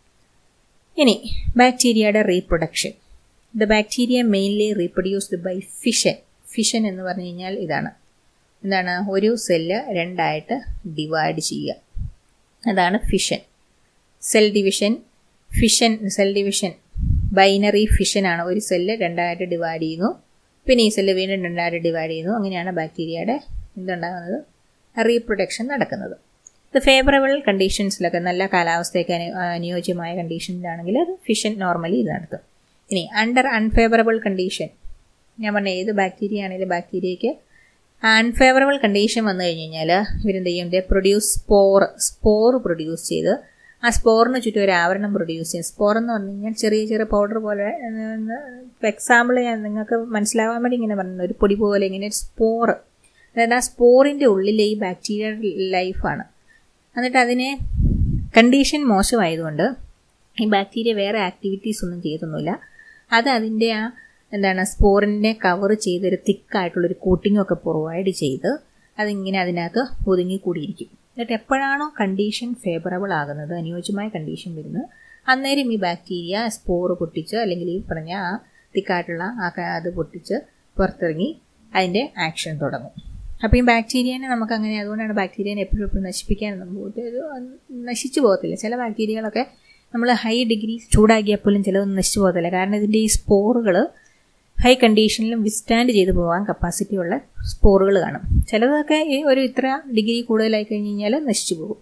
ഇനി ബാക്ടീരിയയുടെ reproduction the bacteria mainly reproduced by fission fission എന്ന് പറഞ്ഞു കഴിഞ്ഞാൽ ഇതാണ് എന്താണ് ഒരു സെല്ല് രണ്ടായിട്ട് ഡിവൈഡ് ചെയ്യുക അതാണ് fission cell division fission cell division binary ഫിഷനാണ് ഒരു സെല്ല് രണ്ടായിട്ട് ഡിവൈഡ് ചെയ്യുന്നു പിന്നെ ഈ സെല്ല് വീണ്ടും രണ്ടായിട്ട് ഡിവൈഡ് ചെയ്യുന്നു അങ്ങനെയാണ് ബാക്ടീരിയയുടെ എന്തുണ്ടാകുന്നത് റീപ്രൊഡക്ഷൻ നടക്കുന്നത് ഇത് ഫേവറബിൾ കണ്ടീഷൻസിലൊക്കെ നല്ല കാലാവസ്ഥയൊക്കെ അനു അനുയോജ്യമായ കണ്ടീഷനിലാണെങ്കിൽ അത് ഫിഷൻ നോർമലി ഇത് നടത്തും ഇനി അണ്ടർ അൺഫേവറബിൾ കണ്ടീഷൻ ഞാൻ പറഞ്ഞ ഏത് ബാക്ടീരിയ ആണെങ്കിലും ബാക്ടീരിയയ്ക്ക് അൺഫേവറബിൾ കണ്ടീഷൻ വന്നു കഴിഞ്ഞ് കഴിഞ്ഞാൽ ഇവരെന്ത് ചെയ്യും they produce spore spore produce ചെയ്ത് ആ സ്പോറിന് ചുറ്റും ഒരു ആവരണം പ്രൊഡ്യൂസ് ചെയ്യും സ്പോർ എന്ന് പറഞ്ഞു കഴിഞ്ഞാൽ ചെറിയ ചെറിയ പൗഡർ പോലെ എക്സാമ്പിൾ ഞാൻ നിങ്ങൾക്ക് മനസ്സിലാവാൻ വേണ്ടി ഇങ്ങനെ പറഞ്ഞു ഒരു പൊടി പോലെ ഇങ്ങനെ ഒരു സ്പോർ അതായത് ആ സ്പോറിൻ്റെ ഉള്ളിൽ ഈ ബാക്ടീരിയ ലൈഫാണ് എന്നിട്ട് അതിനെ കണ്ടീഷൻ മോശമായതുകൊണ്ട് ഈ ബാക്ടീരിയ വേറെ ആക്ടിവിറ്റീസ് ഒന്നും ചെയ്തൊന്നുമില്ല അത് അതിൻ്റെ ആ എന്താണ് സ്പോറിനെ കവർ ചെയ്തൊരു തിക്കായിട്ടുള്ളൊരു കോട്ടിങ്ങും ഒക്കെ പ്രൊവൈഡ് ചെയ്ത് അതിങ്ങനെ അതിനകത്ത് ഒതുങ്ങിക്കൂടിയിരിക്കും എന്നിട്ട് എപ്പോഴാണോ കണ്ടീഷൻ ഫേവറബിൾ ആകുന്നത് അനുയോജ്യമായ കണ്ടീഷൻ വരുന്നത് അന്നേരം ഈ ബാക്ടീരിയ സ്പോർ പൊട്ടിച്ച് അല്ലെങ്കിൽ ഈ പറഞ്ഞ ആ തിക്കായിട്ടുള്ള ആ അത് പൊട്ടിച്ച് പുറത്തിറങ്ങി അതിൻ്റെ ആക്ഷൻ തുടങ്ങും അപ്പോൾ ഈ ബാക്ടീരിയനെ നമുക്ക് അങ്ങനെ അതുകൊണ്ടാണ് ബാക്ടീരിയനെ എപ്പോഴും എപ്പോഴും നശിപ്പിക്കാൻ ഒരു നശിച്ചു പോകത്തില്ല ചില ബാക്ടീരിയകളൊക്കെ നമ്മൾ ഹൈ ഡിഗ്രി ചൂടാക്കിയാൽ പോലും ചിലതൊന്നും നശിച്ചു പോകത്തില്ല കാരണം ഇതിൻ്റെ ഈ സ്പോറുകൾ ഹൈ കണ്ടീഷനിലും വിസ്റ്റാൻഡ് ചെയ്ത് പോകാൻ കപ്പാസിറ്റി ഉള്ള സ്പോറുകൾ കാണും ചിലതൊക്കെ ഈ ഒരു ഇത്ര ഡിഗ്രി കൂടുതലായി കഴിഞ്ഞ് കഴിഞ്ഞാൽ നശിച്ചു പോകും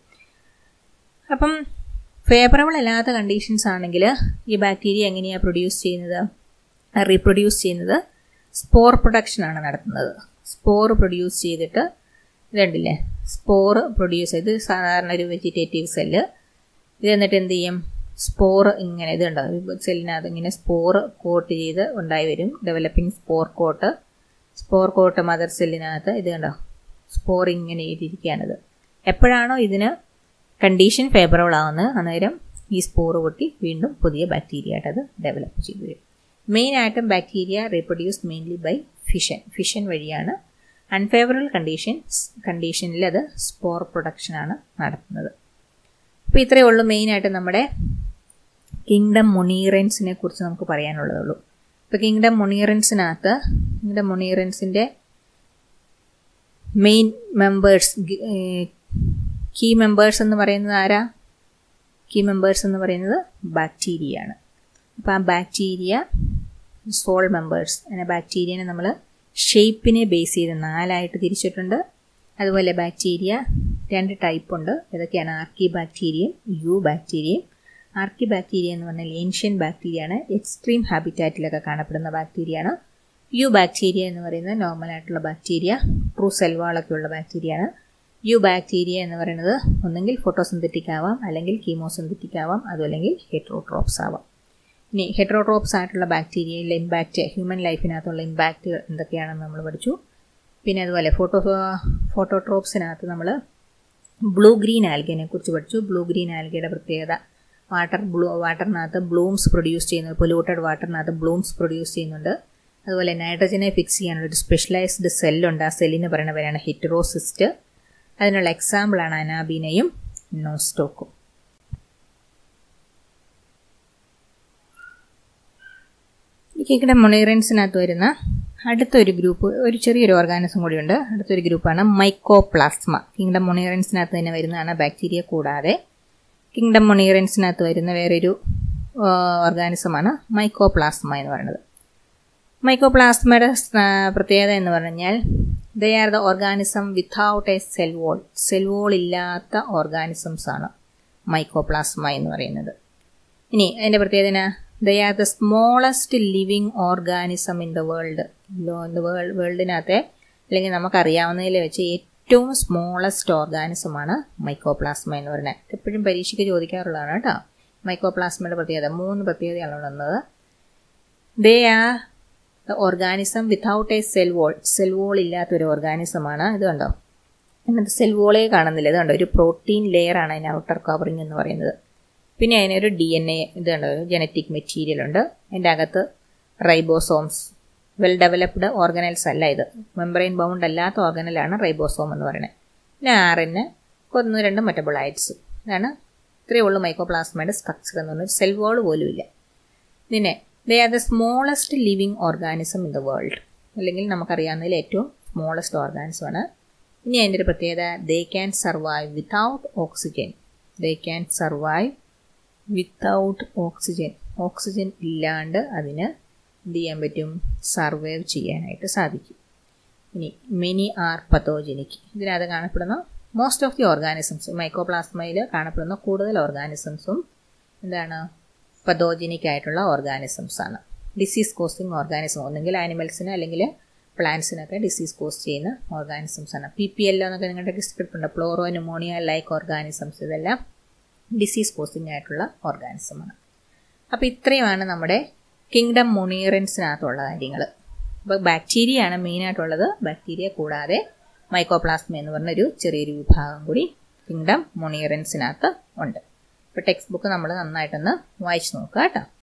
അപ്പം ഫേവറബിൾ അല്ലാത്ത കണ്ടീഷൻസ് ആണെങ്കിൽ ഈ ബാക്ടീരിയ എങ്ങനെയാണ് പ്രൊഡ്യൂസ് ചെയ്യുന്നത് റീപ്രൊഡ്യൂസ് ചെയ്യുന്നത് സ്പോർ പ്രൊഡക്ഷനാണ് നടത്തുന്നത് സ്പോർ പ്രൊഡ്യൂസ് ചെയ്തിട്ട് ഇതുണ്ടല്ലേ സ്പോർ പ്രൊഡ്യൂസ് ചെയ്ത് സാധാരണ ഒരു വെജിറ്റേറ്റീവ് സെല്ല് ഇത് എന്നിട്ട് എന്ത് ചെയ്യും സ്പോർ ഇങ്ങനെ ഇത് ഉണ്ടാവും സെല്ലിനകത്ത് ഇങ്ങനെ സ്പോർ കോട്ട് ചെയ്ത് ഉണ്ടായി വരും developing spore coat spore coat mother സെല്ലിനകത്ത് ഇത് കണ്ടോ സ്പോർ ഇങ്ങനെ ഇരിക്കുകയാണിത് എപ്പോഴാണോ ഇതിന് കണ്ടീഷൻ ഫേവറബിൾ ആവുന്നത് അന്നേരം ഈ സ്പോർ പൊട്ടി വീണ്ടും പുതിയ ബാക്ടീരിയ ആയിട്ട് അത് ഡെവലപ്പ് ചെയ്തു വരും മെയിനായിട്ടും bacteria reproduce mainly by fission fission വഴിയാണ് അൺഫേവറബിൾ കണ്ടീഷൻസ് കണ്ടീഷനിൽ അത് സ്പോർ പ്രൊഡക്ഷനാണ് നടത്തുന്നത് അപ്പോൾ ഇത്രയേ ഉള്ളൂ മെയിനായിട്ട് നമ്മുടെ കിങ്ഡം മൊണീറൻസിനെ കുറിച്ച് നമുക്ക് പറയാനുള്ളതുള്ളൂ ഇപ്പോൾ കിങ്ഡം മൊണീറൻസിനകത്ത് കിങ്ഡം മൊണീറൻസിൻ്റെ മെയിൻ മെമ്പേഴ്സ് കീ മെമ്പേഴ്സ് എന്ന് പറയുന്നത് ആരാ കീ മെമ്പേഴ്സ് എന്ന് പറയുന്നത് ബാക്ടീരിയ ആണ് അപ്പോൾ ആ ബാക്ടീരിയ സോൾ മെമ്പേഴ്സ് അങ്ങനെ ബാക്ടീരിയനെ നമ്മൾ ഷേപ്പിനെ ബേസ് ചെയ്ത് നാലായിട്ട് തിരിച്ചിട്ടുണ്ട് അതുപോലെ ബാക്ടീരിയ രണ്ട് ടൈപ്പ് ഉണ്ട് ഏതൊക്കെയാണ് ആർക്കി ബാക്ടീരിയയും യു ബാക്ടീരിയയും ആർക്കി ബാക്ടീരിയ എന്ന് പറഞ്ഞാൽ ഏൻഷ്യൻ ബാക്ടീരിയ ആണ് എക്സ്ട്രീം ഹാബിറ്റാറ്റിലൊക്കെ കാണപ്പെടുന്ന ബാക്ടീരിയ ആണ് യു ബാക്ടീരിയ എന്ന് പറയുന്നത് നോർമൽ ആയിട്ടുള്ള ബാക്ടീരിയ ട്രൂ സെൽവാളൊക്കെ ഉള്ള ബാക്ടീരിയ ആണ് യു ബാക്ടീരിയ എന്ന് പറയുന്നത് ഒന്നെങ്കിൽ ഫോട്ടോസിന്തറ്റിക് ആവാം അല്ലെങ്കിൽ കീമോസിന്തറ്റിക് ആവാം അതുമല്ലെങ്കിൽ ഹെട്രോട്രോപ്സ് ആവാം ഇനി ഹെട്രോട്രോപ്സ് ആയിട്ടുള്ള ബാക്ടീരിയയിലെ ഇമ്പാക്റ്റ് ഹ്യൂമൻ ലൈഫിനകത്തുള്ള ഇമ്പാക്റ്റ് എന്തൊക്കെയാണെന്ന് നമ്മൾ പഠിച്ചു പിന്നെ അതുപോലെ ഫോട്ടോ ഫോട്ടോട്രോപ്സിനകത്ത് നമ്മൾ ബ്ലൂ ഗ്രീൻ ആൽഗിനെ കുറിച്ച് പഠിച്ചു ബ്ലൂ ഗ്രീൻ ആൽഗയുടെ പ്രത്യേകത വാട്ടർ ബ്ലൂ വാട്ടറിനകത്ത് ബ്ലൂംസ് പ്രൊഡ്യൂസ് ചെയ്യുന്നത് പൊല്യൂട്ടഡ് വാട്ടറിനകത്ത് ബ്ലൂംസ് പ്രൊഡ്യൂസ് ചെയ്യുന്നുണ്ട് അതുപോലെ നൈട്രജനെ ഫിക്സ് ചെയ്യാനുള്ള ഒരു സ്പെഷ്യലൈസ്ഡ് സെല്ലുണ്ട് ആ സെല്ലിന് പറയുന്ന പേരാണ് ഹിറ്ററോസിസ്റ്റ് അതിനുള്ള എക്സാമ്പിളാണ് അനാബീനയും നോസ്റ്റോക്കും കിങ്ഡം മൊണീറൻസിനകത്ത് വരുന്ന അടുത്തൊരു ഗ്രൂപ്പ് ഒരു ചെറിയൊരു ഓർഗാനിസം കൂടിയുണ്ട് അടുത്തൊരു ഗ്രൂപ്പാണ് മൈക്കോപ്ലാസ്മ കിങ്ഡം മൊണീറൻസിനകത്ത് തന്നെ വരുന്നതാണ് ബാക്ടീരിയ കൂടാതെ കിങ്ഡം മൊണീറൻസിനകത്ത് വരുന്ന വേറൊരു ഓർഗാനിസമാണ് മൈക്കോപ്ലാസ്മ എന്ന് പറയുന്നത് മൈക്കോപ്ലാസ്മയുടെ പ്രത്യേകത എന്ന് പറഞ്ഞാൽ they are the organism without a cell wall cell wall ഇല്ലാത്ത ഓർഗാനിസംസ് ആണ് മൈക്കോപ്ലാസ്മ എന്ന് പറയുന്നത് ഇനി അതിൻ്റെ പ്രത്യേകത they are the smallest living organism in the world world വേൾഡിനകത്തെ അല്ലെങ്കിൽ നമുക്കറിയാവുന്നതിൽ വെച്ച് ഏറ്റവും സ്മോളസ്റ്റ് ഓർഗാനിസമാണ് മൈക്കോപ്ലാസ്മ എന്ന് പറയുന്നത് എപ്പോഴും പരീക്ഷയ്ക്ക് ചോദിക്കാറുള്ളതാണ് കേട്ടോ മൈക്കോപ്ലാസ്മയുടെ പ്രത്യേകത മൂന്ന് പ്രത്യേകതയാണ് ഉള്ളത് they are the organism without a cell wall cell wall ഇല്ലാത്തൊരു ഓർഗാനിസമാണ് ഇത് കണ്ടോ എന്നിട്ട് സെൽ വോളേ കാണുന്നില്ല ഇത് കണ്ടോ ഒരു പ്രോട്ടീൻ ലെയർ ആണ് അതിന് ഔട്ടർ കവറിങ് എന്ന് പറയുന്നത് പിന്നെ അതിനൊരു ഡി എൻ എ ഇത് കണ്ടോ ഒരു ജനറ്റിക് മെറ്റീരിയൽ ഉണ്ട് അതിൻ്റെ അകത്ത് റൈബോസോംസ് വെൽ ഡെവലപ്ഡ് ഓർഗനൽസ് അല്ല ഇത് മെമ്പറൈൻ ബൗണ്ട് അല്ലാത്ത ഓർഗനലാണ് റൈബോസോം എന്ന് പറയുന്നത് പിന്നെ ആർ എൻ ഒന്ന് രണ്ട് മെറ്റബിളൈറ്റ്സ് ഇതാണ് ഇത്രയേ ഉള്ളൂ മൈക്കോപ്ലാസ്മയുടെ സ്ട്രക്ചർ എന്ന് പറഞ്ഞാൽ സെൽ വോൾ പോലും ഇല്ല പിന്നെ they are the smallest living organism in the world അല്ലെങ്കിൽ നമുക്കറിയാവുന്നതിൽ ഏറ്റവും സ്മോളസ്റ്റ് ഓർഗാനിസം ആണ് ഇനി അതിൻ്റെ ഒരു പ്രത്യേകത they can survive without oxygen they can survive without oxygen oxygen ഇല്ലാണ്ട് അതിന് എന്ത് ചെയ്യാൻ പറ്റും സർവൈവ് ചെയ്യാനായിട്ട് സാധിക്കും ഇനി മെനി ആർ പത്തോജനിക് ഇതിനകത്ത് കാണപ്പെടുന്ന മോസ്റ്റ് ഓഫ് ദി ഓർഗാനിസംസ് മൈക്കോപ്ലാസ്മയിൽ കാണപ്പെടുന്ന കൂടുതൽ ഓർഗാനിസംസും എന്താണ് പതോജനിക് ആയിട്ടുള്ള ഓർഗാനിസംസ് ആണ് ഡിസീസ് കോസിങ് ഓർഗാനിസം ഒന്നെങ്കിൽ ആനിമൽസിന് അല്ലെങ്കിൽ പ്ലാന്റ്സിനൊക്കെ ഡിസീസ് കോസ് ചെയ്യുന്ന ഓർഗാനിസംസ് ആണ് പി പി എൽ എന്നൊക്കെ നിങ്ങളുടെ ഡിസ്ക്രിപ്റ്റ് ഉണ്ട് പ്ലോറോ ന്യൂമോണിയ ലൈക്ക് ഓർഗാനിസംസ് ഇതെല്ലാം ഡിസീസ് കോസിങ് ആയിട്ടുള്ള ഓർഗാനിസമാണ് അപ്പോൾ ഇത്രയുമാണ് നമ്മുടെ കിങ്ഡം മൊണീറൻസിനകത്തുള്ള കാര്യങ്ങൾ അപ്പോൾ ബാക്ടീരിയ ആണ് മെയിനായിട്ടുള്ളത് ബാക്ടീരിയ കൂടാതെ മൈക്കോപ്ലാസ്മ എന്ന് പറഞ്ഞൊരു ചെറിയൊരു വിഭാഗം കൂടി കിങ്ഡം മൊണീറൻസിനകത്ത് ഉണ്ട് അപ്പോൾ ടെക്സ്റ്റ് ബുക്ക് നമ്മൾ നന്നായിട്ടൊന്ന് വായിച്ചു നോക്കുക കേട്ടോ